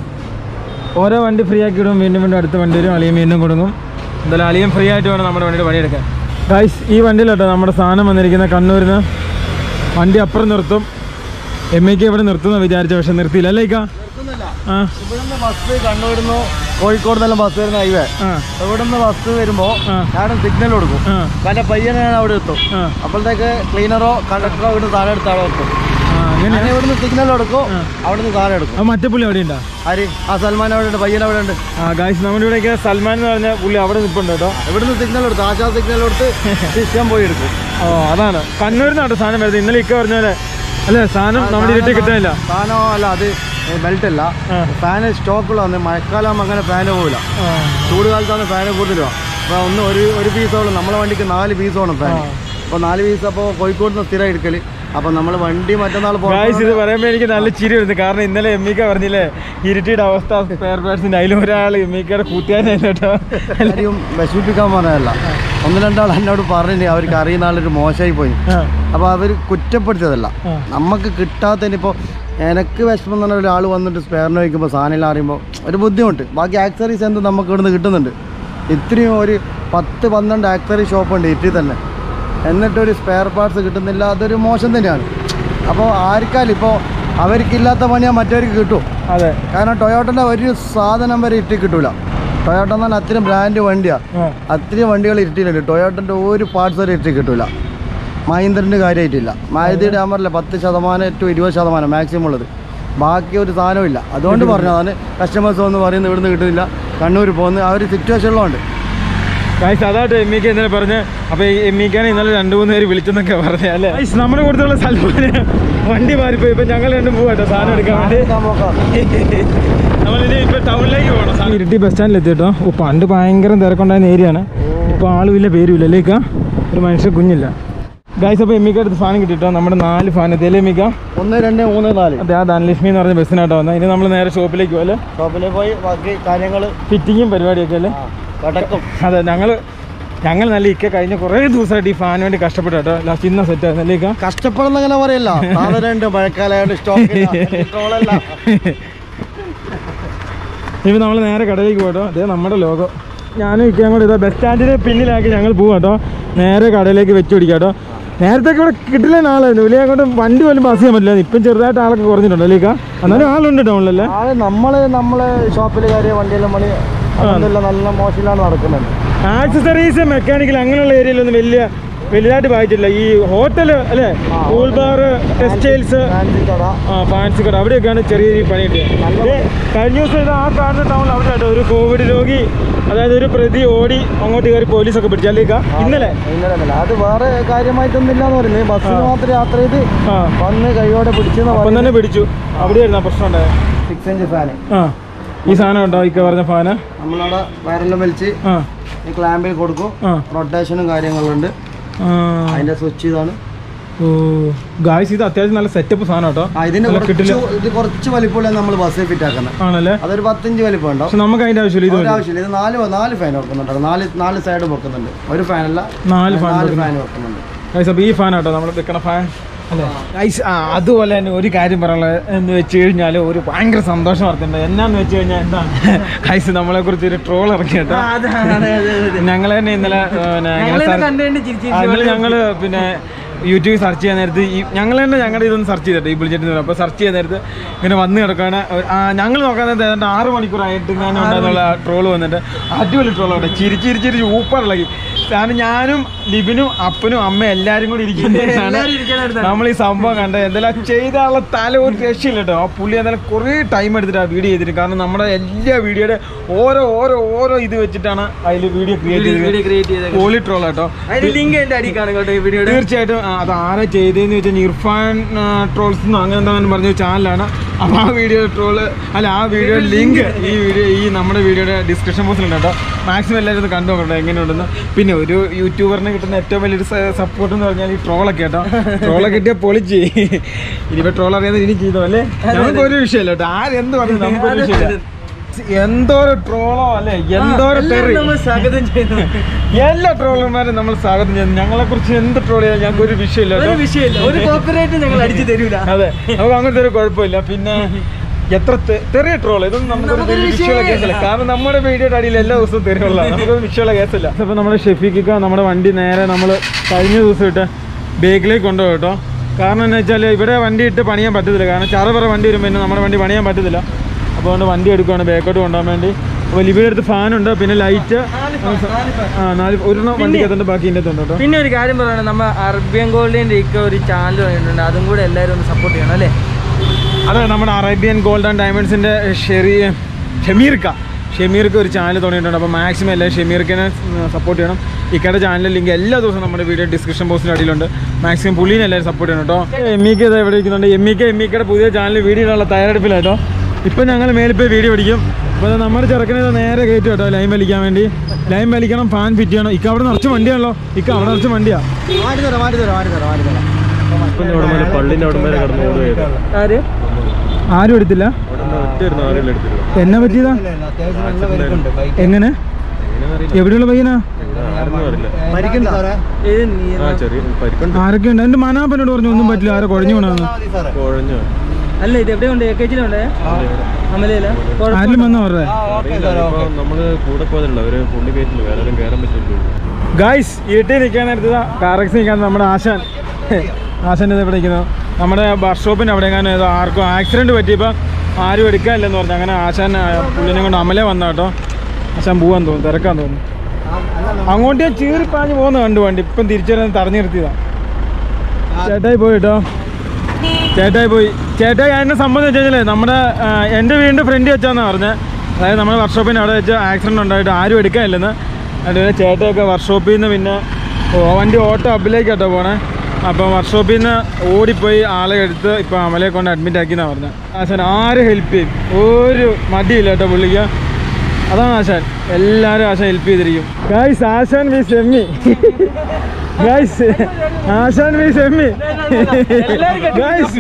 A: ഓരോ വണ്ടി ഫ്രീ ആക്കി ഇടും വീണ്ടും വീണ്ടും അടുത്ത വണ്ടി വരും അലിയൻ വീണ്ടും കൊടുക്കും എന്തായാലും അലിയൻ ഫ്രീ ആയിട്ട് വേണം നമ്മുടെ വണ്ടിയുടെ പണിയെടുക്കാൻ ഗൈസ് ഈ വണ്ടിയിലോട്ടോ നമ്മുടെ സാധനം വന്നിരിക്കുന്ന കണ്ണൂരിൽ നിന്ന് വണ്ടി അപ്പുറം നിർത്തും എം എക്ക് ഇവിടെ നിർത്തുന്ന വിചാരിച്ച പക്ഷെ നിർത്തിയില്ല അല്ലേ ഇക്ക ആ
D: ഇവിടുന്ന് ബസ് കണ്ണൂരിന്ന് കോഴിക്കോട് നിന്നെല്ലാം ബസ് വരുന്ന ഹൈവേ
A: ആ
D: ഇവിടുന്ന് ബസ് വരുമ്പോൾ
A: ആ.
D: ഞാൻ സിഗ്നൽ കൊടുക്കും
A: ആ
D: കാരണം പയ്യനെ ഞാൻ അവിടെ എത്തും
A: ആ
D: അപ്പോഴത്തേക്ക് ക്ലീനറോ കണ്ടക്ടറോ ഇവിടുന്ന് താഴെ എടുത്ത് അവിടെ എത്തും
A: ആ അങ്ങനെ
D: ഞാൻ ഇവിടുന്ന് സിഗ്നൽ കൊടുക്കും അവിടുന്ന് താഴെ എടുക്കും
A: ആ മറ്റേ പുള്ളി അവിടെ ഉണ്ടോ
D: ആര് ആ സൽമാൻ അവിടെ ഉണ്ട് പയ്യൻ അവിടെ ഉണ്ട്
A: ആ ഗായ്സ് നമ്മുടെ ഇവിടെയൊക്കെ സൽമാൻ എന്ന് പറഞ്ഞ പുള്ളി അവിടെ നിൽപ്പുണ്ട് കേട്ടോ
D: ഇവിടുന്ന് സിഗ്നൽ കൊടുത്ത് ആശാ സിഗ്നൽ കൊടുത്ത് സിസ്റ്റം പോയി എടുക്കും
A: ഓ അതാണ് കണ്ണൂരിൽ നിന്നാണ് സാധനം വരുന്നത് ഇന്നലെ ഇക്ക പറഞ്ഞ പോലെ അല്ലേ സാധനം നമ്മുടെ ഇരുട്ടി കിട്ടാനില്ല
D: ഫാനോ അല്ല അത് ബെൽറ്റ് അല്ല
A: ആ.
D: ഫാന് സ്റ്റോക്കുള്ള വന്ന് മഴക്കാലം അങ്ങനെ ഫാന് പോകില്ല
A: ആ
D: ചൂട് കാലത്താണ് ഫാന് കൂടുതലും അപ്പോൾ ഒന്ന് ഒരു ഒരു പീസോളം നമ്മളെ വണ്ടിക്ക് നാല് പീസ് വേണം ഫാൻ അപ്പോൾ നാല് പീസ് അപ്പോൾ കോഴിക്കോട് നിന്ന് സ്ഥിരം എടുക്കൽ അപ്പോൾ നമ്മൾ വണ്ടി മറ്റന്നാൾ
A: ഗായ്സ് ഇത് പറയുമ്പോൾ എനിക്ക് നല്ല ചിരി വരുന്നു കാരണം ഇന്നലെ എമ്മിക്ക പറഞ്ഞില്ലേ ഇരുട്ടിയുടെ അവസ്ഥ സ്പെയർ പാർട്സിന്റെ അതിൽ ഒരാൾ എമ്മിക്കയുടെ കൂട്ടുകാരനല്ല കേട്ടോ
D: എല്ലാവരെയും വിഷമിപ്പിക്കാൻ പറഞ്ഞതല്ല ഒന്ന് രണ്ടാൾ എന്നോട് പറഞ്ഞു അവർക്ക് അറിയുന്ന ആളൊരു മോശമായി പോയി
A: ആ,
D: അപ്പോൾ അവർ കുറ്റപ്പെടുത്തിയതല്ല
A: ആ.
D: നമുക്ക് കിട്ടാത്തതിനിപ്പോൾ എനിക്ക് വിഷമം എന്ന് പറഞ്ഞ ഒരാൾ വന്നിട്ട് സ്പെയറിന് വയ്ക്കുമ്പോൾ സാധനം അറിയുമ്പോൾ ഒരു ബുദ്ധിമുട്ട് ബാക്കി ആക്സറീസ് എന്ത് നമുക്ക് ഇവിടുന്ന് കിട്ടുന്നുണ്ട് ഇത്രയും ഒരു പത്ത് പന്ത്രണ്ട് ആക്സറി ഷോപ്പുണ്ട് ഇറ്റി തന്നെ എന്നിട്ടൊരു സ്പെയർ പാർട്സ് കിട്ടുന്നില്ല അതൊരു മോശം തന്നെയാണ് അപ്പോൾ ആർക്കാലും ഇപ്പോൾ അവർക്കില്ലാത്ത പണിയാൽ മറ്റവർക്ക് കിട്ടും
A: അതെ
D: കാരണം ടൊയോട്ടൻ്റെ ഒരു സാധനം വരെ ഇറ്റി കിട്ടൂല ടൊയോട്ട എന്ന് പറഞ്ഞാൽ അത്രയും ബ്രാൻഡ് വണ്ടിയാണ്
A: ആ,
D: അത്രയും വണ്ടികൾ ഇരുട്ടിയിലുണ്ട് ടൊയോട്ടൻ്റെ ഒരു പാർട്സ് വരെ ഇരുട്ടി കിട്ടൂല മഹീന്ദ്രൻ്റെ കാര്യമായിട്ടില്ല മാരുതിയുടെ ഞാൻ പറഞ്ഞില്ല പത്ത് ശതമാനം ടു ഇരുപത് ശതമാനം മാക്സിമം ഉള്ളത് ബാക്കി ഒരു സാധനമില്ല അതുകൊണ്ട് പറഞ്ഞതാണ് കസ്റ്റമേഴ്സ് വന്ന് പറയുന്നത് ഇവിടുന്ന് കിട്ടുന്നില്ല കണ്ണൂർ പോകുന്നത് ആ ഒരു സിറ്റുവേഷനിലുണ്ട്
A: ഗായ്സ് അതായിട്ട് എമ്മിക്ക ഇന്നലെ പറഞ്ഞ് അപ്പൊ ഈ എമ്മിക്കാനെ ഇന്നലെ രണ്ടു മൂന്ന് പേര് വിളിച്ചെന്നൊക്കെ പറഞ്ഞ അല്ലേ ഗായ്സ് നമ്മുടെ കൂടുതലുള്ള സൽമാന് വണ്ടി മാറിപ്പോയി ഇപ്പൊ ഞങ്ങൾ രണ്ടും പോവാട്ടോ സാധനം എടുക്കാൻ വേണ്ടി നമ്മളിനി ഇപ്പൊ ടൗണിലേക്ക് പോകണം ഇരിട്ടി ബസ് സ്റ്റാൻഡിൽ എത്തിട്ടോ ഓ പണ്ട് ഭയങ്കര തിരക്കുണ്ടായിരുന്ന ഏരിയയാണ് ഇപ്പൊ ആളുമില്ല പേരുമില്ല അല്ലേക്കാ ഒരു മനുഷ്യ കുഞ്ഞില്ല ഗായ്സ് അപ്പോൾ എമ്മിക്ക അടുത്ത് സാധനം കിട്ടിട്ടോ നമ്മുടെ നാല് ഫാൻ എത്തിയല്ലേ എമ്മിക്ക
D: ഒന്ന് രണ്ട് മൂന്ന് നാല്
A: അതെ ആ ധനലക്ഷ്മി എന്ന് പറഞ്ഞ ബസ്സിനാട്ടോ വന്നത് ഇനി നമ്മൾ നേരെ ഷോപ്പിലേക്ക് പോലെ
D: ഷോപ്പിൽ പോയി ബാക്കി കാര്യങ്ങൾ
A: ഫിറ്റിങ്ങും പരിപാടിയൊക്കെ അല്ലേ
D: കിടക്കും
A: അതെ ഞങ്ങൾ ഞങ്ങൾ നല്ല ഇക്ക കഴിഞ്ഞ കുറേ ദിവസമായിട്ട് ഈ ഫാൻ വേണ്ടി കഷ്ടപ്പെട്ടു കേട്ടോ ലാസ്റ്റ് ഇന്ന സെറ്റ് ആയിരുന്നു ഇക്ക
D: കഷ്ടപ്പെടുന്ന അങ്ങനെ പറയല്ല സാധനമുണ്ട് മഴക്കാലമായിട്ട് സ്റ്റോക്ക് ട്രോളല്ല
A: ഇപ്പം നമ്മൾ നേരെ കടയിലേക്ക് പോകട്ടോ അതേ നമ്മുടെ ലോകം ഞാനും ഇക്കയും കൂടെ ഇതാ ബസ് സ്റ്റാൻഡിന് പിന്നിലാക്കി ഞങ്ങൾ പോവാം കേട്ടോ നേരെ കടയിലേക്ക് വെച്ച് പിടിക്കാം കേട്ടോ നേരത്തെ ഇവിടെ കിട്ടില്ല ആളായിരുന്നു വലിയ അങ്ങോട്ട് വണ്ടി പോലും പാസ് ചെയ്യാൻ പറ്റില്ല ഇപ്പം ചെറുതായിട്ട് ആളൊക്കെ കുറഞ്ഞിട്ടുണ്ടോ അല്ലേ ഇക്ക എന്നാലും ആളുണ്ട് ടൗണിലല്ലേ
D: ആ നമ്മള് നമ്മളെ ഷോപ്പിൽ കയറിയ വണ്ടിയെല്ലാം പണി അതൊന്നുമില്ല നല്ല മോശമിലാണ് നടക്കുന്നുണ്ട്
A: ആക്സസറീസ് മെക്കാനിക്കൽ അങ്ങനെയുള്ള ഏരിയയിലൊന്നും വലിയ വലുതായിട്ട് വായിച്ചിട്ടില്ല ഈ ഹോട്ടൽ അല്ലേ കൂൾ ബാർ ടെക്സ്റ്റൈൽസ്
D: ഫാൻസി കട
A: ആ ഫാൻസി കട അവിടെയൊക്കെയാണ് ചെറിയ ചെറിയ പണി കിട്ടിയത് ഇത് കഴിഞ്ഞ ദിവസം ഇത് ആ കാണുന്ന ടൗണിൽ അവിടെ കേട്ടോ ഒരു കോവിഡ് രോഗി അതായത് ഒരു പ്രതി ഓടി അങ്ങോട്ട് കയറി പോലീസൊക്കെ പിടിച്ചു അല്ലേക്കാ ഇന്നലെ
D: ഇന്നലെ അല്ല അത് വേറെ കാര്യമായിട്ടൊന്നും ഇല്ലാന്ന് പറയുന്നത് ബസ്സിൽ മാത്രം യാത്ര ചെയ്ത്
A: ആ
D: വന്ന് കൈയോടെ പിടിച്ചെന്ന്
A: അപ്പം തന്നെ പിടിച്ചു അവിടെയായിരുന്നു ആ പ്രശ്നം ഉണ്ടായത്
D: സിക്സ് ഇഞ്ച് ഫാന്
A: ആ ഈ സാധനം ഉണ്ടോ ഇക്ക പറഞ്ഞ ഫാന്
D: നമ്മളവിടെ വയറെല്ലാം വലിച്ച്
A: ആ
D: ഈ ക്ലാമ്പിൽ കൊടുക്കും
A: ആ
D: റൊട്ടേഷനും കാര്യങ്ങളുണ്ട്
A: ആ.
D: അതിന്റെ സ്വിച്ച് ഇതാണ്
A: ഓ ഗായ്സ് ഇത് അത്യാവശ്യം നല്ല സെറ്റപ്പ് സാധനം കേട്ടോ
D: ആ ഇതിന്റെ
A: നല്ല
D: കുറച്ച്
A: കിട്ടില്ല
D: ഇത് കുറച്ച് വലിപ്പമുള്ള നമ്മൾ ബസ്സിൽ ഫിറ്റ് ആക്കുന്നത്
A: ആണല്ലേ
D: അതൊരു പത്തഞ്ച് വലിപ്പം ഉണ്ടാവും
A: പക്ഷെ നമുക്ക് അതിന്റെ ആവശ്യമില്ല ഇത് മതി.
D: ഒരാവശ്യമില്ല ഇത് നാല് നാല് ഫാൻ വെക്കുന്നുണ്ട് നാല് നാല് സൈഡ് വെക്കുന്നുണ്ട് ഒരു ഫാനല്ല
A: നാല് ഫാൻ
D: നാല് ഫാൻ വെക്കുന്നുണ്ട്
A: ഗൈസ് അപ്പോൾ ഈ ഫാൻ കേട്ടോ നമ്മൾ വെക്കണ ഫാൻ അല്ലേ ഗൈസ് ആ അതുപോലെ തന്നെ ഒരു കാര്യം പറയാനുള്ളത് എന്ന് വെച്ച് കഴിഞ്ഞാൽ ഒരു ഭയങ്കര സന്തോഷം വർത്തുണ്ട് എന്നാന്ന് വെച്ച് കഴിഞ്ഞാൽ എന്താണ് ഗൈസ് നമ്മളെ കുറിച്ച് ഒരു ട്രോൾ ഇറക്കി കേട്ടോ ഞങ്ങൾ തന്നെ ഇന്നലെ പിന്നെ ഇങ്ങനെ
B: ഞങ്ങളെ
A: സർ-
B: കണ്ടുകൊണ്ട് ചിരിച്ച്
A: ആ, ഇന്നലെ ഞങ്ങള് പിന്നെ യൂട്യൂബിൽ സെർച്ച് ചെയ്യാൻ നേരത്ത് ഈ ഞങ്ങൾ തന്നെ ഞങ്ങളുടെ ഇതൊന്ന് സെർച്ച് ചെയ്തിട്ട് ഈ ബുൾജെറ്റ് അപ്പോൾ സെർച്ച് ചെയ്യാൻ നേരത്ത് ഇങ്ങനെ വന്ന് കിടക്കുകയാണ് ഞങ്ങൾ നോക്കാൻ നേരത്തെ ഏതാണ്ട് ആറ് മണിക്കൂറായിട്ട് ഞാൻ ഉണ്ടെന്നുള്ള ട്രോൾ വന്നിട്ട് അടിപൊളി ട്രോൾ അവിടെ ചിരി ചിരി ചിരി ഊപ്പറിളകി കാരണം ഞാനും ലിബിനും അപ്പനും അമ്മയും എല്ലാരും കൂടി ഇരിക്കുന്നതാണ്
B: എല്ലാവരും ഇരിക്കുന്നിടത്താണ്.
A: നമ്മൾ ഈ സംഭവം കണ്ടത് എന്തായാലും ചെയ്താലുള്ള തല ഒരു രക്ഷയില്ല കേട്ടോ ആ പുള്ളി എന്തായാലും കുറേ ടൈം എടുത്തിട്ട് ആ വീഡിയോ ചെയ്തിട്ട് കാരണം നമ്മുടെ എല്ലാ വീഡിയോയുടെ ഓരോ ഓരോ ഓരോ ഇത് വെച്ചിട്ടാണ് അതിൽ വീഡിയോ ക്രിയേറ്റ്
B: വീഡിയോ
A: ചെയ്തത്
B: ക്രിയേറ്റ് ചെയ്ത
A: പോളി ട്രോൾ കേട്ടോ
B: അതിന്റെ ലിങ്ക് എന്റെ അടി കാണും കേട്ടോ ഈ വീഡിയോയുടെ
A: തീർച്ചയായിട്ടും ആ, അത് ആരാ ചെയ്തതെന്ന് വെച്ചാൽ ഇർഫാൻ ട്രോൾസ് എന്നോ അങ്ങനെ എന്താ പറഞ്ഞ ചാനലാണ് അപ്പോൾ ആ വീഡിയോ ട്രോള് അല്ല ആ വീഡിയോ ലിങ്ക് ഈ വീഡിയോ ഈ നമ്മുടെ വീഡിയോയുടെ ഡിസ്ക്രിപ്ഷൻ ബോക്സിലുണ്ട് കേട്ടോ മാക്സിമം എല്ലാവരും ഇത് കണ്ടു നോക്കട്ടോ എങ്ങനെയുണ്ടെന്ന് പിന്നെ ഒരു യൂട്യൂബറിന് കിട്ടുന്ന ഏറ്റവും വലിയൊരു സപ്പോർട്ട് എന്ന് പറഞ്ഞാൽ ഈ ട്രോളൊക്കെ കേട്ടോ ട്രോളൊക്കെ കിട്ടിയ പൊളിച്ച് ഇനിയിപ്പോൾ ട്രോൾ അറിയാതെ ഇനി ചെയ്തോ അല്ലേ നമുക്ക് ഒരു വിഷയമില്ല കേട്ടോ ആരെന്ത് പറഞ്ഞു നമുക്കൊരു വിഷയമില്ല എന്തോരം ട്രോളോ അല്ലേ എന്തോരം തെറി
B: നമ്മൾ സ്വാഗതം ചെയ്യുന്നു
A: എല്ലാ ട്രോളർമാരും നമ്മൾ സ്വാഗതം ചെയ്യുന്നു ഞങ്ങളെ കുറിച്ച് എന്ത് ട്രോൾ ചെയ്യാൻ ഞങ്ങൾക്ക് ഒരു വിഷയമില്ല
B: ഒരു
A: കേട്ടോ.
B: വിഷയമില്ല ഒരു കോപ്പറേറ്റ് ഞങ്ങൾ അടിച്ചു തരൂല
A: അതെ നമുക്ക് അങ്ങനത്തെ ഒരു കുഴപ്പമില്ല പിന്നെ എത്ര തെ- തെറിയ ട്രോൾ ഇതൊന്നും നമുക്കൊരു
B: നമുക്കൊരു
A: വലിയ വിഷയമുള്ള
B: വിഷയമേ
A: കേസല്ല കാരണം നമ്മുടെ വീഡിയോയുടെ അടിയിൽ എല്ലാ ദിവസവും തെറിയുള്ള നമുക്കൊരു വിഷയമുള്ള കേസല്ല അപ്പോൾ നമ്മുടെ ഷെഫീഖിക്ക നമ്മുടെ വണ്ടി നേരെ നമ്മൾ കഴിഞ്ഞ ദിവസം ഇട്ട് ബേക്കിലേക്ക് കൊണ്ടുപോകും കേട്ടോ കാരണം എന്ന് വെച്ചാൽ ഇവിടെ വണ്ടി ഇട്ട് പണിയാൻ പറ്റത്തില്ല കാരണം ചറപറ വണ്ടി വരുമ്പോൾ പിന്നെ നമ്മുടെ വണ്ടി പണിയാൻ പറ്റത്തില്ല അപ്പോൾ അതുകൊണ്ട് വണ്ടി എടുക്കുകയാണ് ബേക്കോട്ട് കൊണ്ടുപോകാൻ വേണ്ടി അപ്പോൾ ലിബിയുടെ അടുത്ത് ഫാനുണ്ട് പിന്നെ ലൈറ്റ് ആ നാല് ഒരെണ്ണം വണ്ടിക്കകത്തുണ്ട് ബാക്കി ഇതിൻ്റെ ഉണ്ട് കേട്ടോ
B: പിന്നെ ഒരു കാര്യം പറയണം നമ്മ അറബിയൻ ഗോൾഡിന്റെ ഒക്കെ ഒരു ചാനൽ തുടങ്ങിയിട്ടുണ്ട് അതും കൂടെ എല്ലാവരും ഒന്ന് സപ്പോർട്ട് ചെയ്യണം അല്ലേ
A: അതെ നമ്മുടെ അറേബ്യൻ ഗോൾഡ് ആൻഡ് ഡയമണ്ട്സിൻ്റെ ഷെറി ഷമീർക്ക ഷമീർക്ക് ഒരു ചാനൽ തുടങ്ങിയിട്ടുണ്ട് അപ്പോൾ മാക്സിമം എല്ലാവരും ഷമീർക്കിനെ സപ്പോർട്ട് ചെയ്യണം ഇക്കയുടെ ചാനലിൽ ലിങ്ക് എല്ലാ ദിവസവും നമ്മുടെ വീഡിയോ ഡിസ്ക്രിപ്ഷൻ ബോക്സിൻ്റെ അടിയിലുണ്ട് മാക്സിമം പുള്ളീനെ എല്ലാവരും സപ്പോർട്ട് ചെയ്യണം കേട്ടോ എം ഇ കെ ഇത് എവിടെ ഇരിക്കുന്നുണ്ട് M E K M E കെയുടെ പുതിയ ചാനൽ വീഡിയോ ഇടാനുള്ള തയ്യാറെടുപ്പിലാട്ടോ ഇപ്പം ഞങ്ങൾ മേലിപ്പോൾ വീഡിയോ പിടിക്കും അപ്പോൾ അത് നമ്മുടെ ചെറുക്കനെ ഇത് നേരെ കയറ്റും കേട്ടോ ലൈൻ വലിക്കാൻ വേണ്ടി ലൈൻ വലിക്കണം ഫാൻ ഫിറ്റ് ചെയ്യണം ഇക്ക അവിടെ നിറച്ച് വണ്ടിയാണല്ലോ ഇക്ക അവിടെ നിറച്ച് വണ്ടിയാണ്
D: മാറ്റി തരാം മാറ്റി തരാം മാറ്റി തരാം മാറ്റി തരാം
E: പള്ളിന്റെ അവിടെ വരെ കടന്നു ഓടുകയായിരുന്നു
B: ആര്
A: ആരും എടുത്തില്ല
E: അവിടെ ഒറ്റ ആരെങ്കിലും എടുത്തിരുന്നു
A: എന്നെ പറ്റിയതാ
D: അത്യാവശ്യം നല്ല വലിപ്പമുണ്ട് ബൈക്ക്
A: എങ്ങനെ എവിടെയുള്ള പയ്യനാ
E: ആരെന്നും അറിയില്ല
D: മരിക്കണ്ട സാറേ
B: ഇത് നീ
E: ആ ചെറിയ പരിക്കുണ്ട്
A: ആരൊക്കെ ഉണ്ട് എന്റെ മനാപ്പനോട് പറഞ്ഞു ഒന്നും പറ്റില്ല ആരെ കുഴഞ്ഞു പോണെന്ന്
D: മതി സാറേ
E: കുഴഞ്ഞു
B: അല്ല ഇത് എവിടെയുണ്ട് എ കെ ജിയിലുണ്ട് അമലയില
A: ആരിലും വന്നാ പറഞ്ഞേ
E: അറിയില്ല ഇപ്പൊ നമ്മള് കൂടെ പോയതല്ല അവര് പുള്ളി കയറ്റില്ല വേറെ ആരും കയറാൻ പറ്റില്ല
A: ഗായ്സ് ഇരുട്ടി നിൽക്കാൻ നേരത്ത് കാറക്സ് നിൽക്കാൻ നമ്മുടെ ആശാൻ ആശാൻ ഇത് ഇവിടെ നിൽക്കുന്നു നമ്മുടെ വർക്ക്ഷോപ്പിൻ്റെ അവിടെ എങ്ങാനും ഏതോ ആർക്കും ആക്സിഡൻറ്റ് പറ്റിയപ്പോൾ ആരും എടുക്കാനില്ലെന്ന് പറഞ്ഞു അങ്ങനെ ആശാൻ ആ, പുള്ളിനെ കൊണ്ട് അമലേ വന്ന കേട്ടോ ആശാൻ പോവാൻ തോന്നുന്നു തിരക്കാൻ തോന്നുന്നു അങ്ങോട്ട് ഞാൻ ചീറിപ്പാഞ്ഞ് പോകുന്ന കണ്ടു വണ്ടി ഇപ്പം തിരിച്ചു തടഞ്ഞു നിർത്തിയതാ ചേട്ടായി പോയി കേട്ടോ ചേട്ടായി പോയി ചേട്ടായി എന്നെ സംബന്ധിച്ച് കഴിഞ്ഞാൽ നമ്മുടെ ആ, എൻ്റെ വീടിൻ്റെ ഫ്രണ്ട് വെച്ചാന്നാണ് പറഞ്ഞത് അതായത് നമ്മുടെ വർക്ക്ഷോപ്പിന് അവിടെ വെച്ച് ആക്സിഡൻറ്റ് ഉണ്ടായിട്ട് ആരും എടുക്കാനില്ലെന്ന് അതുപോലെ ചേട്ടയൊക്കെ വർക്ക്ഷോപ്പിൽ നിന്ന് പിന്നെ ഓ, വണ്ടി ഓട്ടോ അപ്പിലേക്കാട്ടോ പോണേ അപ്പം വർക്ക്ഷോപ്പിൽ നിന്ന് ഓടിപ്പോയി ആളെ എടുത്ത് ഇപ്പം അമലയെ കൊണ്ട് അഡ്മിറ്റ് ആക്കിയെന്നാണ് പറഞ്ഞത് ആശാൻ ആരും ഹെൽപ്പ് ചെയ്യും ഒരു മടിയില്ല കേട്ടോ പുള്ളിക്ക് അതാണ് ആശാൻ എല്ലാവരും ആശാൻ ഹെൽപ്പ് ചെയ്തിരിക്കും ഗൈസ് ആശാൻ വി സെമ്മി ഗൈസ് ആശാൻ വി സെമ്മി ഗൈസ്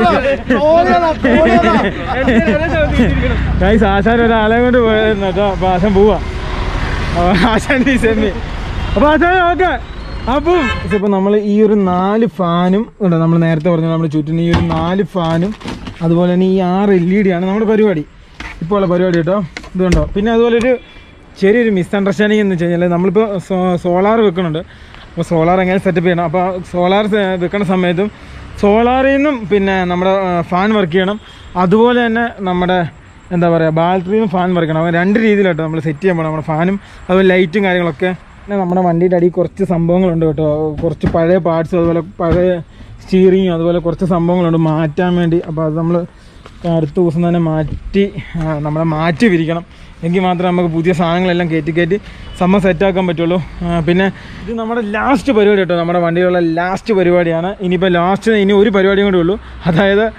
A: ഗൈസ് ആശാൻ ഒരാളെ കൊണ്ട് പോയിരുന്നു കേട്ടോ അപ്പൊ ആശാൻ പോവാ അപ്പൊ ആശാൻ വി സെമ്മി അപ്പൊ ആശാൻ ഓക്കെ അപ്പം ഇപ്പൊ നമ്മൾ ഈ ഒരു നാല് ഫാനും ഉണ്ട് നമ്മൾ നേരത്തെ പറഞ്ഞു നമ്മൾ ചുറ്റിന് ഈ ഒരു നാല് ഫാനും അതുപോലെ തന്നെ ഈ ആറ് എൽ ഇ ഡി ആണ് നമ്മുടെ പരിപാടി ഇപ്പോൾ ഉള്ള പരിപാടി കേട്ടോ ഇതുണ്ടോ പിന്നെ അതുപോലെ ഒരു ചെറിയൊരു മിസ്അണ്ടർസ്റ്റാൻഡിങ് എന്ന് വെച്ച് കഴിഞ്ഞാൽ നമ്മളിപ്പോൾ സോളാർ വെക്കുന്നുണ്ട് അപ്പോൾ സോളാർ എങ്ങനെ സെറ്റപ്പ് ചെയ്യണം അപ്പോൾ സോളാർ വെക്കുന്ന സമയത്തും സോളാറിൽ നിന്നും പിന്നെ നമ്മുടെ ഫാൻ വർക്ക് ചെയ്യണം അതുപോലെ തന്നെ നമ്മുടെ എന്താ പറയുക ബാറ്ററിയും ഫാൻ വർക്ക് ചെയ്യണം അങ്ങനെ രണ്ട് രീതിയിലാട്ടോ നമ്മൾ സെറ്റ് ചെയ്യാൻ പോകണം നമ്മുടെ ഫാനും അതുപോലെ ലൈറ്റും കാര്യങ്ങളൊക്കെ പിന്നെ നമ്മുടെ വണ്ടിയുടെ അടിയിൽ കുറച്ച് സംഭവങ്ങളുണ്ട് കേട്ടോ കുറച്ച് പഴയ പാർട്സ് അതുപോലെ പഴയ സ്റ്റീറിങ് അതുപോലെ കുറച്ച് സംഭവങ്ങളുണ്ട് മാറ്റാൻ വേണ്ടി അപ്പോൾ അത് നമ്മൾ അടുത്ത ദിവസം തന്നെ മാറ്റി ആ, നമ്മളെ മാറ്റി വിരിക്കണം എങ്കിൽ മാത്രമേ നമുക്ക് പുതിയ സാധനങ്ങളെല്ലാം കയറ്റി കയറ്റി സമ്മ സെറ്റാക്കാൻ പറ്റുള്ളൂ ആ, പിന്നെ ഇത് നമ്മുടെ ലാസ്റ്റ് പരിപാടി കേട്ടോ നമ്മുടെ വണ്ടികളുടെ ലാസ്റ്റ് പരിപാടിയാണ് ഇനിയിപ്പോൾ ലാസ്റ്റ് ഇനി ഒരു പരിപാടിയും കൂടെ ഉള്ളൂ അതായത്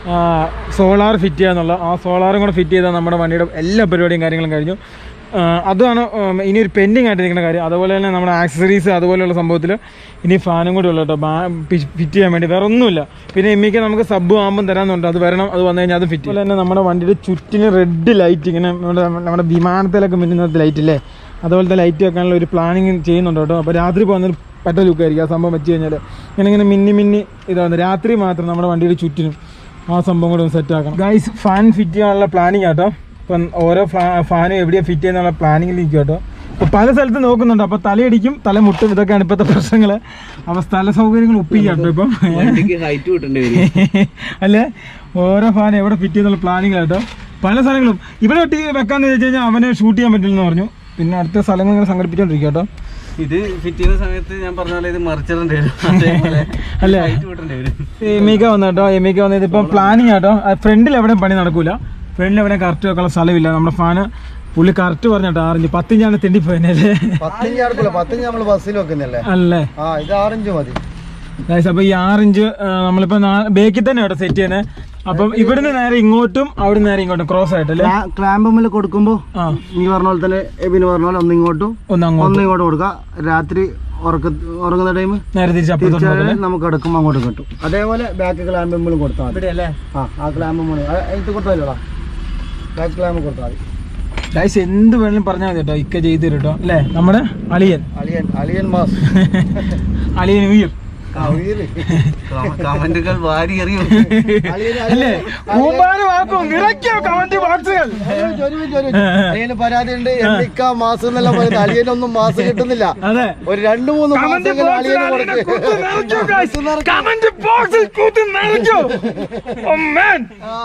A: സോളാർ ഫിറ്റ് ചെയ്യാന്നുള്ള ആ സോളാറും കൂടെ ഫിറ്റ് ചെയ്താൽ നമ്മുടെ വണ്ടിയുടെ എല്ലാ പരിപാടിയും കാര്യങ്ങളും കഴിഞ്ഞു ആ, അതാണ് ഉം, ഇനി ഒരു പെൻഡിങ് ആയിട്ട് നിൽക്കുന്ന കാര്യം അതുപോലെ തന്നെ നമ്മുടെ ആക്സസറീസ് അതുപോലെയുള്ള സംഭവത്തിൽ ഇനി ഫാനും കൂടി ഉള്ളു കേട്ടോ ഫിറ്റ് ചെയ്യാൻ വേണ്ടി വേറെ ഒന്നുമില്ല പിന്നെ എമ്മിക്ക് നമുക്ക് സബ് ആകുമ്പം തരാനുണ്ട് അത് വരണം അത് വന്നു കഴിഞ്ഞാൽ അത് ഫിറ്റ് അതുപോലെ തന്നെ നമ്മുടെ വണ്ടിയുടെ ചുറ്റിന് റെഡ് ലൈറ്റ് ഇങ്ങനെ നമ്മുടെ നമ്മുടെ വിമാനത്തിലൊക്കെ മിന്നുന്ന ലൈറ്റ് ഇല്ലേ അതുപോലത്തെ ലൈറ്റ് വെക്കാനുള്ള ഒരു പ്ലാനിങ് ചെയ്യുന്നുണ്ട് കേട്ടോ അപ്പോൾ രാത്രി പോകുന്നൊരു പറ്റ ലുക്കായിരിക്കും ആ സംഭവം വെച്ച് കഴിഞ്ഞാൽ ഇങ്ങനെ ഇങ്ങനെ മിന്നി മിന്നി ഇതാണ് രാത്രി മാത്രം നമ്മുടെ വണ്ടിയുടെ ചുറ്റിനും ആ സംഭവം കൂടെ ഒന്ന് സെറ്റ് ആക്കണം ഗൈസ് ഫാൻ ഫിറ്റ് ചെയ്യാനുള്ള പ്ലാനിങ് ആട്ടോ ഇപ്പം ഓരോ ഫാനും എവിടെയാണ് ഫിറ്റ് ചെയ്യുന്നുള്ള പ്ലാനിങ്ങിൽ നിൽക്കും കേട്ടോ ഇപ്പോൾ പല സ്ഥലത്ത് നോക്കുന്നുണ്ട് അപ്പോൾ തലയടിക്കും തല മുട്ടും ഇതൊക്കെയാണ് ഇപ്പോഴത്തെ പ്രശ്നങ്ങൾ അപ്പോൾ സ്ഥല സൗകര്യങ്ങൾ ഒപ്പിക്കാം കേട്ടോ ഇപ്പം
B: ഹൈറ്റ് കിട്ടേണ്ടി വരും
A: അല്ലേ ഓരോ ഫാൻ എവിടെ ഫിറ്റ് ചെയ്യുന്നുള്ള പ്ലാനിങ് കേട്ടോ പല സ്ഥലങ്ങളും ഇവിടെ ഒട്ടി വെക്കാന്ന് വെച്ച് കഴിഞ്ഞാൽ അവനെ ഷൂട്ട് ചെയ്യാൻ പറ്റില്ലെന്ന് പറഞ്ഞു പിന്നെ അടുത്ത സ്ഥലങ്ങൾ ഇങ്ങനെ സംഘടിപ്പിച്ചോണ്ടിരിക്കും കേട്ടോ
B: ഇത് ഫിറ്റ് ചെയ്യുന്ന സമയത്ത് ഞാൻ പറഞ്ഞ പോലെ ഇത് മറിച്ചിടേണ്ടി വരും അതേപോലെ
A: അല്ലേ
B: ഹൈറ്റ് കൂട്ടേണ്ടി വരും
A: എമിക്ക വന്നു കേട്ടോ എമിക്ക വന്നത് ഇപ്പം പ്ലാനിങ് കേട്ടോ ഫ്രണ്ടിൽ എവിടെയും പണി നടക്കൂല ഫ്രണ്ടിൽ എവിടെയും കറക്റ്റ് വെക്കാനുള്ള സ്ഥലമില്ല നമ്മുടെ ഫാന് പുള്ളി കറക്റ്റ് പറഞ്ഞിട്ടോ ആറിഞ്ച് പത്തിഞ്ചാണ് തെണ്ടിപ്പോയല്ലേ
D: പത്തിഞ്ച് അടുപ്പില്ല പത്തിഞ്ച് നമ്മൾ ബസ്സിൽ വെക്കുന്നല്ലേ
A: അല്ലേ
D: ആ ഇത് ആറിഞ്ച് മതി
A: ഗൈസ് അപ്പൊ ഈ ആറിഞ്ച് നമ്മളിപ്പോ ബേക്കിൽ തന്നെ കേട്ടോ സെറ്റ് ചെയ്യുന്നത് അപ്പം ഇവിടുന്ന് നേരെ ഇങ്ങോട്ടും അവിടുന്ന് നേരെ ഇങ്ങോട്ടും ക്രോസ് ആയിട്ടല്ലേ
D: ക്ലാമ്പമ്മിൽ കൊടുക്കുമ്പോ
A: ആ
D: നീ പറഞ്ഞ പോലെ തന്നെ എബിന് പറഞ്ഞ പോലെ ഒന്ന് ഇങ്ങോട്ടും
A: ഒന്ന് അങ്ങോട്ട്
D: ഒന്ന് ഇങ്ങോട്ട് കൊടുക്കുക രാത്രി ഉറക്ക ഉറങ്ങുന്ന ടൈം
A: നേരെ തിരിച്ച് അപ്പുറത്തോട്ട് നോക്കല്ലേ
D: നമുക്ക് എടുക്കുമ്പോൾ അങ്ങോട്ട് കിട്ടും അതേപോലെ ബാക്ക് ക്ലാമ്പമ്മിലും കൊടുത്താൽ മതി
B: അല്ലേ
D: ആ ആ ക്ലാമ്പ് ഇത് കൊടുത്താലോ ബാക്ക് ക്ലാമ്പ് കൊടുത്താൽ മതി
A: ഗൈസ് എന്ത് വേണമെങ്കിലും പറഞ്ഞാൽ മതി കേട്ടോ ഇക്ക ചെയ്തു തരും കേട്ടോ അല്ലേ നമ്മുടെ അളിയൻ
D: അളിയൻ അളിയൻ മാസ്
A: അളിയൻ ഉയർ
B: കമന്റുകൾ വാരി എറിയും
A: അല്ലേ കൂമ്പാരമാക്കും നിറയ്ക്കോ കമന്റ് ബോക്സുകൾ
D: അളിയന് പരാതി ഉണ്ട് എന്തിക്കാ മാസം എന്നല്ല പറയുന്നത് അളിയനൊന്നും മാസം കിട്ടുന്നില്ല
A: അതെ
D: ഒരു രണ്ടു മൂന്ന്
A: കമന്റ്
D: മാസമെങ്കിലും അളിയന് കൊടുക്ക്
A: കമന്റ് ബോക്സിൽ കൂത്തി നിറയ്ക്കോ ഓ മാൻ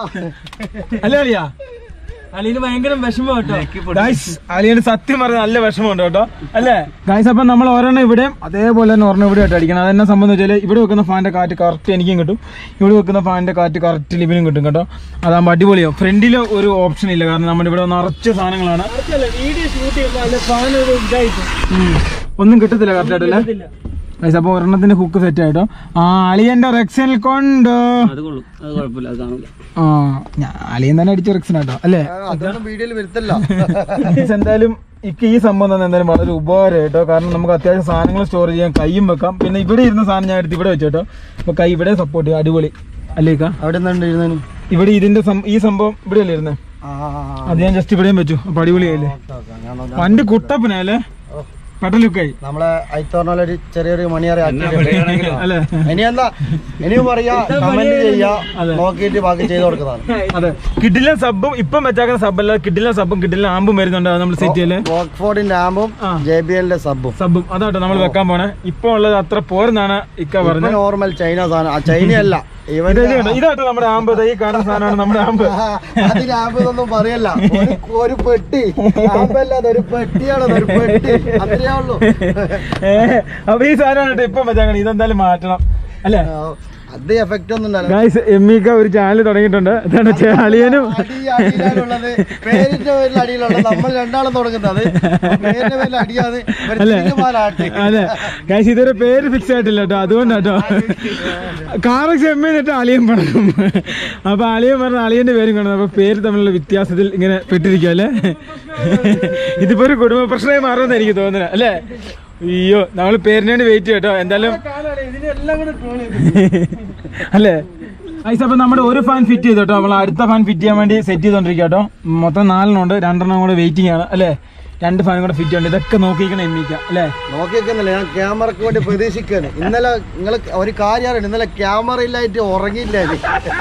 A: അല്ലേ അളിയാ അലിന് ഭയങ്കര വിഷമം കേട്ടോ ഗൈസ് അലിന് സത്യം പറഞ്ഞ നല്ല വിഷമമുണ്ട് കേട്ടോ അല്ലേ ഗൈസ് അപ്പൊ നമ്മൾ ഒരെണ്ണം ഇവിടെ അതേപോലെ തന്നെ ഒരെണ്ണം ഇവിടെ ആയിട്ട് അടിക്കണം അതെന്നെ സംബന്ധം വെച്ചാൽ ഇവിടെ വെക്കുന്ന ഫാനിന്റെ കാറ്റ് കറക്റ്റ് എനിക്കും കിട്ടും ഇവിടെ വെക്കുന്ന ഫാനിന്റെ കാറ്റ് കറക്റ്റ് ലിവിനും കിട്ടും കേട്ടോ അതാകുമ്പോൾ അടിപൊളിയോ ഫ്രണ്ടിൽ ഒരു ഓപ്ഷൻ ഇല്ല കാരണം നമ്മുടെ ഇവിടെ നിറച്ച സാധനങ്ങളാണ്
B: വീഡിയോ ഷൂട്ട് ചെയ്യുമ്പോൾ അല്ല ഫാൻ ഒരു ഇതായിട്ട്
A: ഉം. ഒന്നും കിട്ടത്തില്ല കറക്റ്റ് ആയിട്ടല്ലേ ഗൈസ് അപ്പൊ ഒരെണ്ണത്തിന്റെ ഹുക്ക് സെറ്റ് ആയിട്ടോ ആ അലിയന്റെ റെക്സനിൽ കൊണ്ട്
B: അത് കൊള്ളും അത് കുഴപ്പമില്ല അത് കാണില്ല
A: ആ ഞാൻ അലിയൻ തന്നെ അടിച്ച റെക്സൻ ആട്ടോ അല്ലേ
D: അതൊന്നും വീഡിയോയിൽ വരുത്തല്ല
A: Guys, എന്തായാലും ഇക്ക് ഈ സംഭവം തന്നെ എന്തായാലും വളരെ ഉപകാരം കേട്ടോ കാരണം നമുക്ക് അത്യാവശ്യം സാധനങ്ങൾ സ്റ്റോർ ചെയ്യാൻ കൈയും വെക്കാം പിന്നെ ഇവിടെ ഇരുന്ന സാധനം ഞാൻ എടുത്ത് ഇവിടെ വെച്ചോട്ടോ അപ്പൊ കൈ ഇവിടെ സപ്പോർട്ട് ചെയ്യാം അടിപൊളി അല്ലേക്കാ
D: അവിടെ നിന്നുണ്ട് ഇരുന്നതിന്
A: ഇവിടെ ഇതിന്റെ സം- ഈ സംഭവം ഇവിടെ അല്ലേ ഇരുന്നേ അത് ഞാൻ ജസ്റ്റ് ഇവിടെയും വെച്ചു അപ്പൊ അടിപൊളിയായില്ലേ വണ്ടി കുട്ടപ്പനല്ലേ പെട്ടലുക്കായി
D: നമ്മളെ അയത്തോറിനുള്ള ഒരു ചെറിയൊരു മണിയറി ആക്കി
A: അല്ലേ
D: ഇനി എന്താ ഇനിയും പറയാ കമന്റ് ചെയ്യാ നോക്കിയിട്ട് ബാക്കി ചെയ്ത് കൊടുക്കുന്നതാണ്
A: അതെ കിഡിലെ സബും ഇപ്പം വെച്ചാക്കുന്ന സബല്ല കിഡിലെ സബും കിഡിലെ ആമ്പും വരുന്നുണ്ട് അത് നമ്മൾ സെറ്റ് ചെയ്യല്ലേ
D: വോക്ക്ഫോർഡിന്റെ ആമ്പും
A: ആ.
D: ജെ ബി എല്ലിന്റെ സബും
A: സബും അതാട്ടോ നമ്മൾ വെക്കാൻ പോണേ ഇപ്പൊ ഉള്ളത് അത്ര പോരെന്നാണ് ഇക്ക പറഞ്ഞത്
D: നോർമൽ ചൈന സാധനം ആ ചൈനയല്ല ഇവൻ
A: ഇത് ഇതുണ്ട്. ഇതാട്ടോ നമ്മുടെ ആമ്പ് ദേ ഈ കാണുന്ന സാധനമാണ് നമ്മുടെ ആമ്പ്
D: അതിൽ ആമ്പ് ഇതൊന്നും പറയല്ല ഒരു ഒരു പെട്ടി ആമ്പല്ലാതെ ഒരു പെട്ടിയാണ് ഒരു പെട്ടി അത്രയേ ഉള്ളൂ
A: ഏ, അപ്പൊ ഈ സാധനമാണ് കേട്ടോ ഇപ്പം വെച്ചാൽ ഇതെന്തായാലും മാറ്റണം അല്ലേ
D: ആ, അത് എഫക്റ്റ് ഒന്നും ഉണ്ടാവില്ല
A: ഗായ്സ് എമ്മിക്ക ഒരു ചാനൽ തുടങ്ങിയിട്ടുണ്ട് ഇതാണ് ചെ- അളിയനും
D: അടി അടിയിലാണുള്ളത് പേരിന്റെ പേരിൽ അടിയിലുള്ളത് നമ്മൾ രണ്ടാളും തുടങ്ങുന്നത് പേരിന്റെ പേരിൽ അടിയാണ് ഒരു
A: അല്ലേ
D: തീരുമാനാട്ടി.
A: അതെ ഗായ്സ് ഇതൊരു പേര് ഫിക്സ് ആയിട്ടില്ല കേട്ടോ അതുകൊണ്ടാട്ടോ കാറ് ചെമ്മിന്നിട്ട് അളിയൻ പണക്കും അപ്പൊ അളിയൻ പറഞ്ഞ അളിയന്റെ പേരും കാണുന്നത് അപ്പൊ പേര് തമ്മിലുള്ള വ്യത്യാസത്തിൽ ഇങ്ങനെ പെട്ടിരിക്കും അല്ലേ ഇതിപ്പോ ഒരു കുടുംബ പ്രശ്നമായി മാറുമെന്ന് എനിക്ക് തോന്നുന്നത് അല്ലേ അയ്യോ നമ്മൾ പേരിന് വേണ്ടി വെയിറ്റ് കേട്ടോ എന്തായാലും
B: ഇതിനെല്ലാം കൂടെ ട്രോൾ
A: അല്ലേ ഐസ് അപ്പൊ നമ്മുടെ ഒരു ഫാൻ ഫിറ്റ് ചെയ്തു കേട്ടോ നമ്മൾ അടുത്ത ഫാൻ ഫിറ്റ് ചെയ്യാൻ വേണ്ടി സെറ്റ് ചെയ്തോണ്ടിരിക്കുക കേട്ടോ മൊത്തം നാലെണ്ണം ഉണ്ട് രണ്ടെണ്ണം കൂടെ വെയിറ്റിംഗ് ആണ് അല്ലേ രണ്ട് ഫാനും കൂടെ ഫിറ്റ് ചെയ്യുന്നുണ്ട് ഇതൊക്കെ നോക്കിയിരിക്കണം എമ്മിക്ക അല്ലേ
D: നോക്കി വെക്കുന്നില്ല ഞാൻ ക്യാമറക്ക് വേണ്ടി പ്രതീക്ഷിക്കാണ് ഇന്നലെ നിങ്ങൾ ഒരു കാര്യമാണ് ഇന്നലെ ക്യാമറ ഇല്ലായിട്ട് ഉറങ്ങിയില്ല ഞാൻ.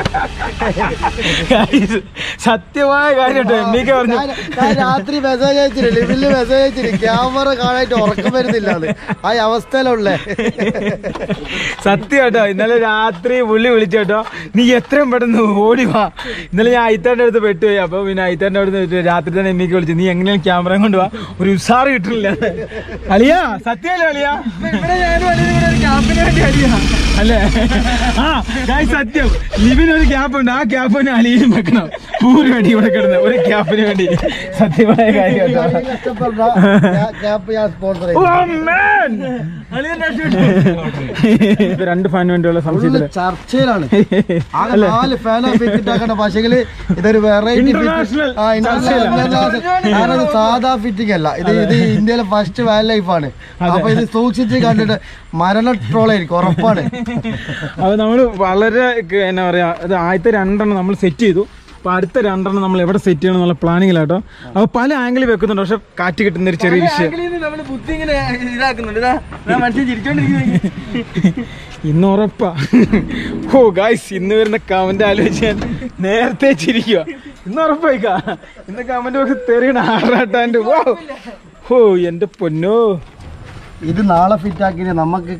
A: Guys, സത്യമായ കാര്യം കേട്ടോ എമ്മിക്ക പറഞ്ഞു
D: ഞാൻ- ഞാൻ രാത്രി മെസ്സേജ് അയച്ചില്ല ലിവില് മെസ്സേജ് അയച്ചില്ല ക്യാമറ കാണാനായിട്ട് ഉറക്കം വരുന്നില്ല അത് ആ അവസ്ഥയിലുള്ളേ
A: സത്യം കേട്ടോ ഇന്നലെ രാത്രി പുള്ളി വിളിച്ചു കേട്ടോ നീ എത്രയും പെട്ടെന്ന് ഓടി വാ ഇന്നലെ ഞാൻ അയിത്താന്റെ അടുത്ത് പെട്ടുപോയി അപ്പൊ പിന്നെ അയിത്താന്റെ അടുത്ത് രാത്രി തന്നെ എമ്മിക്ക് വിളിച്ചു നീ എങ്ങനെയാണ് ക്യാമറ കൊണ്ട് വാ ഒരു ഉഷാറ് കിട്ടുന്നില്ല അളിയാ സത്യമല്ലേ അളിയാ
B: ഇവിടെ ഞാനും അളിയനും കൂടെ ഒരു ക്യാമ്പിന് വേണ്ടി അടിയാ
A: അല്ലേ ആ guys, സത്യം ലിവിന് ഒരു ക്യാപ്പ് ഉണ്ട് ആ ക്യാപ്പിന് അലിയും വെക്കണം പൂര് വേണ്ടി ഇവിടെ കിടന്ന് ഒരു ക്യാപ്പിന് വേണ്ടി സത്യമായ കാര്യം കേട്ടോ.
D: കഷ്ടപ്പെട്ട ക്യാപ്പ് ഞാൻ സ്പോൺസർ
A: Oh, man! ഇപ്പൊ രണ്ട് ഫാൻ വേണ്ടിയുള്ള സംശയത്തില്
D: ചർച്ചയിലാണ് ആകെ നാല് ഫാനോ ഫിറ്റ് ആക്കണ്ട പക്ഷെങ്കില് ഇതൊരു വെറൈറ്റി
A: International
D: കാരണം ഇത് സാധാ ഫിറ്റിംഗ് അല്ല ഇത് ഇത് ഇന്ത്യയിലെ ഫസ്റ്റ് വൈൽഡ് ലൈഫ് ആണ് അപ്പൊ ഇത് സൂക്ഷിച്ച് കണ്ടിട്ട് മരണ ട്രോളായിരിക്കും ഉറപ്പാണ്
A: അത് നമ്മൾ വളരെ ക- എന്നാ പറയാ അത് ആദ്യത്തെ രണ്ടെണ്ണം നമ്മൾ സെറ്റ് ചെയ്തു അപ്പൊ അടുത്ത രണ്ടെണ്ണം നമ്മൾ എവിടെ സെറ്റ് ചെയ്യണം എന്നുള്ള പ്ലാനിങ്ങിലാട്ടോ അപ്പൊ പല ആംഗിളിൽ വെക്കുന്നുണ്ട് പക്ഷെ കാറ്റ് കിട്ടുന്ന ഒരു ചെറിയ വിഷയം
B: നമ്മള് ബുദ്ധി ഇങ്ങനെ ഇതാക്കുന്നുണ്ട് ഇതാ ഇതാ മനുഷ്യൻ ചിരിച്ചോണ്ടിരിക്കുന്നു
A: ഇന്ന് ഉറപ്പാ ഓ ഗായ്സ് ഇന്ന് വരുന്ന കമന്റ് ആലോചിച്ച് ഞാൻ നേരത്തെ ചിരിക്കുക ഇന്ന് ഉറപ്പായിക്കാ ഇന്ന് കമന്റ് ഒക്കെ തെറിയണ ആറാട്ടാൻ്റെ ഓ ഓ എന്റെ പൊന്നോ
D: ഇത് നാളെ ഫിറ്റ് ആക്കി നമുക്ക്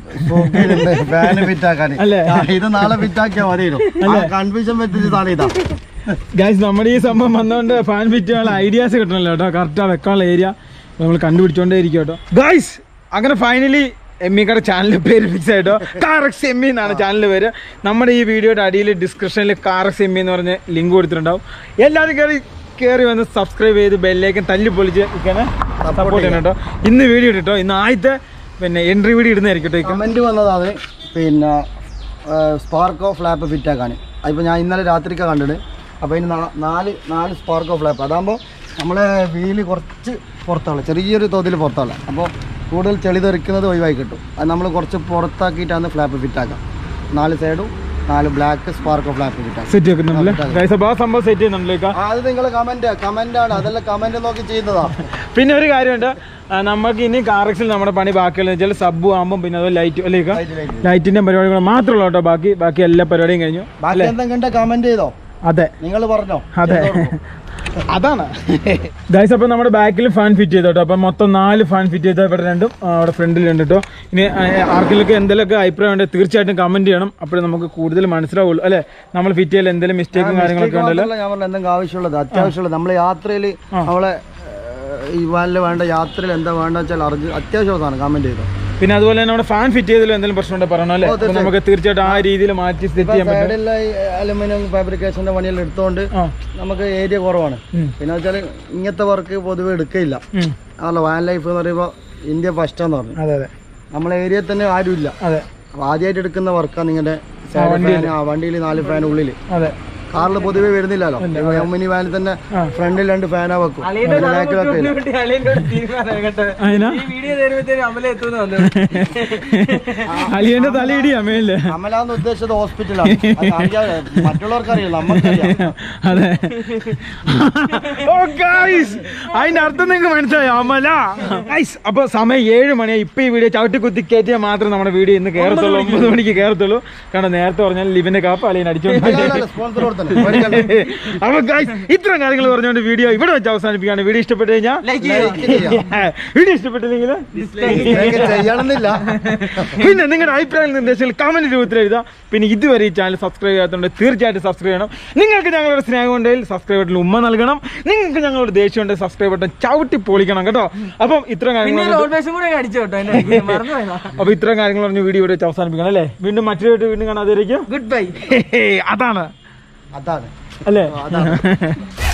D: ഫാന് ഫിറ്റ് ആക്കാൻ
A: അല്ലേ?
D: ഇത് നാളെ ഫിറ്റ് ആക്കിയാൽ മതിയോ കൺഫ്യൂഷൻ പറ്റിച്ചതാണ് ഇതാ
A: ഗായ്സ് നമ്മുടെ ഈ സംഭവം വന്നതുകൊണ്ട് ഫാൻ ഫിറ്റ് ചെയ്യാനുള്ള ഐഡിയാസ് കിട്ടണല്ലോ കേട്ടോ കറക്റ്റ് വെക്കാനുള്ള ഏരിയ നമ്മൾ കണ്ടുപിടിച്ചോണ്ടേ ഇരിക്കും കേട്ടോ ഗായ്സ് അങ്ങനെ ഫൈനലി എമ്മിക്കടെ ചാനൽ പേര് ഫിക്സ് ആയിട്ടോ കാറക്സ് എമ്മി എന്നാണ് ചാനൽ പേര് നമ്മുടെ ഈ വീഡിയോയുടെ അടിയിൽ ഡിസ്ക്രിപ്ഷനിൽ കാറക്സ് എമ്മി എന്ന് പറഞ്ഞ് ലിങ്ക് കൊടുത്തിട്ടുണ്ടാവും എല്ലാവരും കയറി കയറി വന്ന് സബ്സ്ക്രൈബ് ചെയ്ത് ബെല്ലേക്കും തല്ലി പൊളിച്ച് ഇരിക്കാനെ സപ്പോർട്ട് ചെയ്യണം കേട്ടോ ഇന്ന് വീഡിയോ ഇട്ടോ ഇന്ന് ആദ്യത്തെ പിന്നെ എൻട്രി വീഡിയോ ഇടുന്നതായിരിക്കും കേട്ടോ
D: കമന്റ് വന്നതാണ് പിന്നെ സ്പാർക്കോ ഫ്ലാപ്പ് ഫിറ്റ് ആക്കാൻ അതിപ്പോൾ ഞാൻ ഇന്നലെ രാത്രിക്ക് കണ്ടിട്ട് അപ്പോൾ ഇനി നാ- നാല് നാല് സ്പാർക്കോ ഫ്ലാപ്പ് അതാകുമ്പോൾ നമ്മളെ വീല് കുറച്ച് പുറത്താവുള്ള ചെറിയൊരു തോതിൽ പുറത്താവുള്ള അപ്പോൾ കൂടുതൽ ചെളി തെറിക്കുന്നത് ഒഴിവായി കിട്ടും അത് നമ്മൾ കുറച്ച് പുറത്താക്കിയിട്ടാണ് ഫ്ലാപ്പ് ഫിറ്റ് ആക്കാം നാല് സൈഡും നാല് ബ്ലാക്ക് സ്പാർക്കോ ഫ്ലാപ്പ് ഫിറ്റ് ആക്കാം
A: സെറ്റ് വെക്കുന്നുണ്ടല്ലേ ഗൈസ് അപ്പോൾ ആ സംഭവം സെറ്റ് ചെയ്യുന്നുണ്ടല്ലോ
D: ആ, അത് നിങ്ങൾ കമന്റ് കമന്റ് ആണ് അതെല്ലാം കമന്റ് നോക്കി ചെയ്യുന്നതാ
A: പിന്നെ ഒരു കാര്യമുണ്ട് ആ, നമുക്ക് ഇനി കാറക്സിൽ നമ്മുടെ പണി ബാക്കിയുള്ള വെച്ചാൽ സബ് ആകുമ്പോൾ പിന്നെ അതുപോലെ ലൈറ്റ് അല്ലേ
D: Light, light.
A: ലൈറ്റിന്റെ പരിപാടികൾ മാത്രമേ ഉള്ളൂ കേട്ടോ ബാക്കി ബാക്കി എല്ലാ പരിപാടിയും കഴിഞ്ഞു
D: ബാക്കി എന്തെങ്കിലും കമന്റ് ചെയ്തോ
A: അതെ
D: നിങ്ങൾ പറഞ്ഞോ
A: അതെ അതാണ് ഗൈസ് അപ്പോൾ നമ്മുടെ ബാക്കിൽ ഫാൻ ഫിറ്റ് ചെയ്തു കേട്ടോ അപ്പം മൊത്തം നാല് ഫാൻ ഫിറ്റ് ചെയ്ത ഇവിടെ രണ്ടും ആ, അവിടെ ഫ്രണ്ടിലുണ്ട് കേട്ടോ ഇനി ആ, ആർക്കെങ്കിലൊക്കെ എന്തെങ്കിലുമൊക്കെ അഭിപ്രായം ഉണ്ടെങ്കിൽ തീർച്ചയായിട്ടും കമന്റ് ചെയ്യണം അപ്പോഴേ നമുക്ക് കൂടുതൽ മനസ്സിലാവുള്ളൂ അല്ലേ നമ്മൾ ഫിറ്റ് ചെയ്യൽ എന്തെങ്കിലും മിസ്റ്റേക്കും കാര്യങ്ങളൊക്കെ ഉണ്ടല്ലോ
D: മാത്രമല്ല ഞാൻ പറഞ്ഞ എന്തെങ്കിലും ആവശ്യമുള്ളത് അത്യാവശ്യമുള്ളത് നമ്മളെ യാത്രയിൽ നമ്മളെ ഏഹ്, ഈ വാനിൽ വേണ്ട യാത്രയിൽ എന്താ വേണ്ട വെച്ചാൽ അറിഞ്ഞ് അത്യാവശ്യമുള്ളതാണ് കമന്റ് ചെയ്തോ
A: പിന്നെ അതുപോലെ തന്നെ നമ്മുടെ ഫാൻ ഫിറ്റ് ചെയ്തതിൽ എന്തെങ്കിലും പ്രശ്നമുണ്ടെങ്കിൽ പറയണം അല്ലേ അപ്പോൾ നമുക്ക് തീർച്ചയായിട്ടും ആ രീതിയിൽ മാറ്റി സെറ്റ് ചെയ്യാൻ പറ്റും
D: സൈഡിലെ അലുമിനിയം ഫാബ്രിക്കേഷന്റെ പണിയെല്ലാം എടുത്തോണ്ട്
A: ആ
D: നമുക്ക് ഏരിയ കുറവാണ്
A: ഉം.
D: പിന്നെ വെച്ചാൽ ഇങ്ങനത്തെ വർക്ക് പൊതുവെ എടുക്കില്ല
A: ഉം.
D: അതല്ല വാൻ ലൈഫ് എന്ന് പറയുമ്പോൾ ഇന്ത്യ ഫസ്റ്റാന്ന് പറഞ്ഞു
A: അതെ അതെ
D: നമ്മളെ ഏരിയയിൽ തന്നെ ആരുമില്ല
A: അതെ
D: അപ്പൊ ആദ്യമായിട്ട് എടുക്കുന്ന വർക്കാണ് നിങ്ങളുടെ ആ വണ്ടിയിൽ നാല് ഫാൻ ഉള്ളിൽ
A: അതെ
D: കാറിൽ പൊതുവെ വരുന്നില്ലല്ലോ മിനി വാനിൽ തന്നെ ഫ്രണ്ടിൽ രണ്ട് ഫാനാ വെക്കും
B: അളിയന്റെ
D: പിന്നെ back ൽ വെക്കില്ല.
B: വേണ്ടി അളിയനോട് തീരുമാനം കേട്ടോ
A: അതിനാ
B: ഈ വീഡിയോ തരുമ്പോഴത്തേനും അമല എത്തുന്ന വന്നു
A: അലിയന്റെ തലയിടി അമ്മയല്ലേ
D: അമലാന്ന് ഉദ്ദേശിച്ചത് ഹോസ്പിറ്റലാണ് അത് അറിയാതെ മറ്റുള്ളവർക്ക് അറിയില്ല നമ്മൾക്കറിയാം
A: അതെ ഓ ഗൈസ് അതിന്റെ അർത്ഥം നിങ്ങൾക്ക് മനസ്സിലായോ അമല ഗൈസ് അപ്പൊ സമയം ഏഴ് മണിയായി ഇപ്പൊ ഈ വീഡിയോ ചവിട്ടി കുത്തി കയറ്റിയാൽ മാത്രം നമ്മുടെ വീഡിയോ ഇന്ന് കയറത്തുള്ളൂ ഒമ്പത് മണിക്ക് കയറത്തുള്ളൂ കാരണം നേരത്തെ പറഞ്ഞാൽ ലിവിന്റെ കാപ്പ് അലിയൻ അടിച്ചോണ്ട്
D: സ്പോൺസർ കൊടുത്തന്നെ പേടിക്കണ്ട.
A: അപ്പൊ ഗൈസ് ഇത്രയും കാര്യങ്ങൾ പറഞ്ഞുകൊണ്ട് വീഡിയോ ഇവിടെ വെച്ച് അവസാനിപ്പിക്കുകയാണ് വീഡിയോ ഇഷ്ടപ്പെട്ട് കഴിഞ്ഞാൽ
B: ലൈക്ക്
D: Like ചെയ്യാം.
A: വീഡിയോ ഇഷ്ടപ്പെട്ടില്ലെങ്കിൽ
D: ഇതൊക്കെ ചെയ്യണമെന്നില്ല
A: പിന്നെ നിങ്ങളുടെ അഭിപ്രായം നിർദ്ദേശങ്ങൾ കമന്റ് രൂപത്തിൽ എഴുതാം പിന്നെ ഇതുവരെ ഈ ചാനൽ സബ്സ്ക്രൈബ് ചെയ്യാത്തതുകൊണ്ട് തീർച്ചയായിട്ടും സബ്സ്ക്രൈബ് ചെയ്യണം നിങ്ങൾക്ക് ഞങ്ങളുടെ സ്നേഹം ഉണ്ടെങ്കിൽ സബ്സ്ക്രൈബ് ബട്ടൺ ഉമ്മ നൽകണം നിങ്ങൾക്ക് ഞങ്ങളുടെ ദേഷ്യം ഉണ്ടെങ്കിൽ സബ്സ്ക്രൈബ് ബട്ടൺ ചവിട്ടി പൊളിക്കണം കേട്ടോ അപ്പം ഇത്രയും
B: പിന്നെ
A: കാര്യങ്ങൾ
B: റോഡ് വേഷം കൂടെ അടിച്ചു കേട്ടോ എന്നെ അടിക്കുന്നത്. മറന്നു പോയതാ
A: അപ്പൊ ഇത്രയും കാര്യങ്ങൾ പറഞ്ഞ് വീഡിയോ ഇവിടെ വെച്ച് അവസാനിപ്പിക്കണം അല്ലേ വീണ്ടും മറ്റൊരു വീണ്ടും കാണാതിരിക്കും
B: ഗുഡ് ബൈ
A: അതാണ്
D: അതാണ്
A: അല്ലേ
D: അതാണ്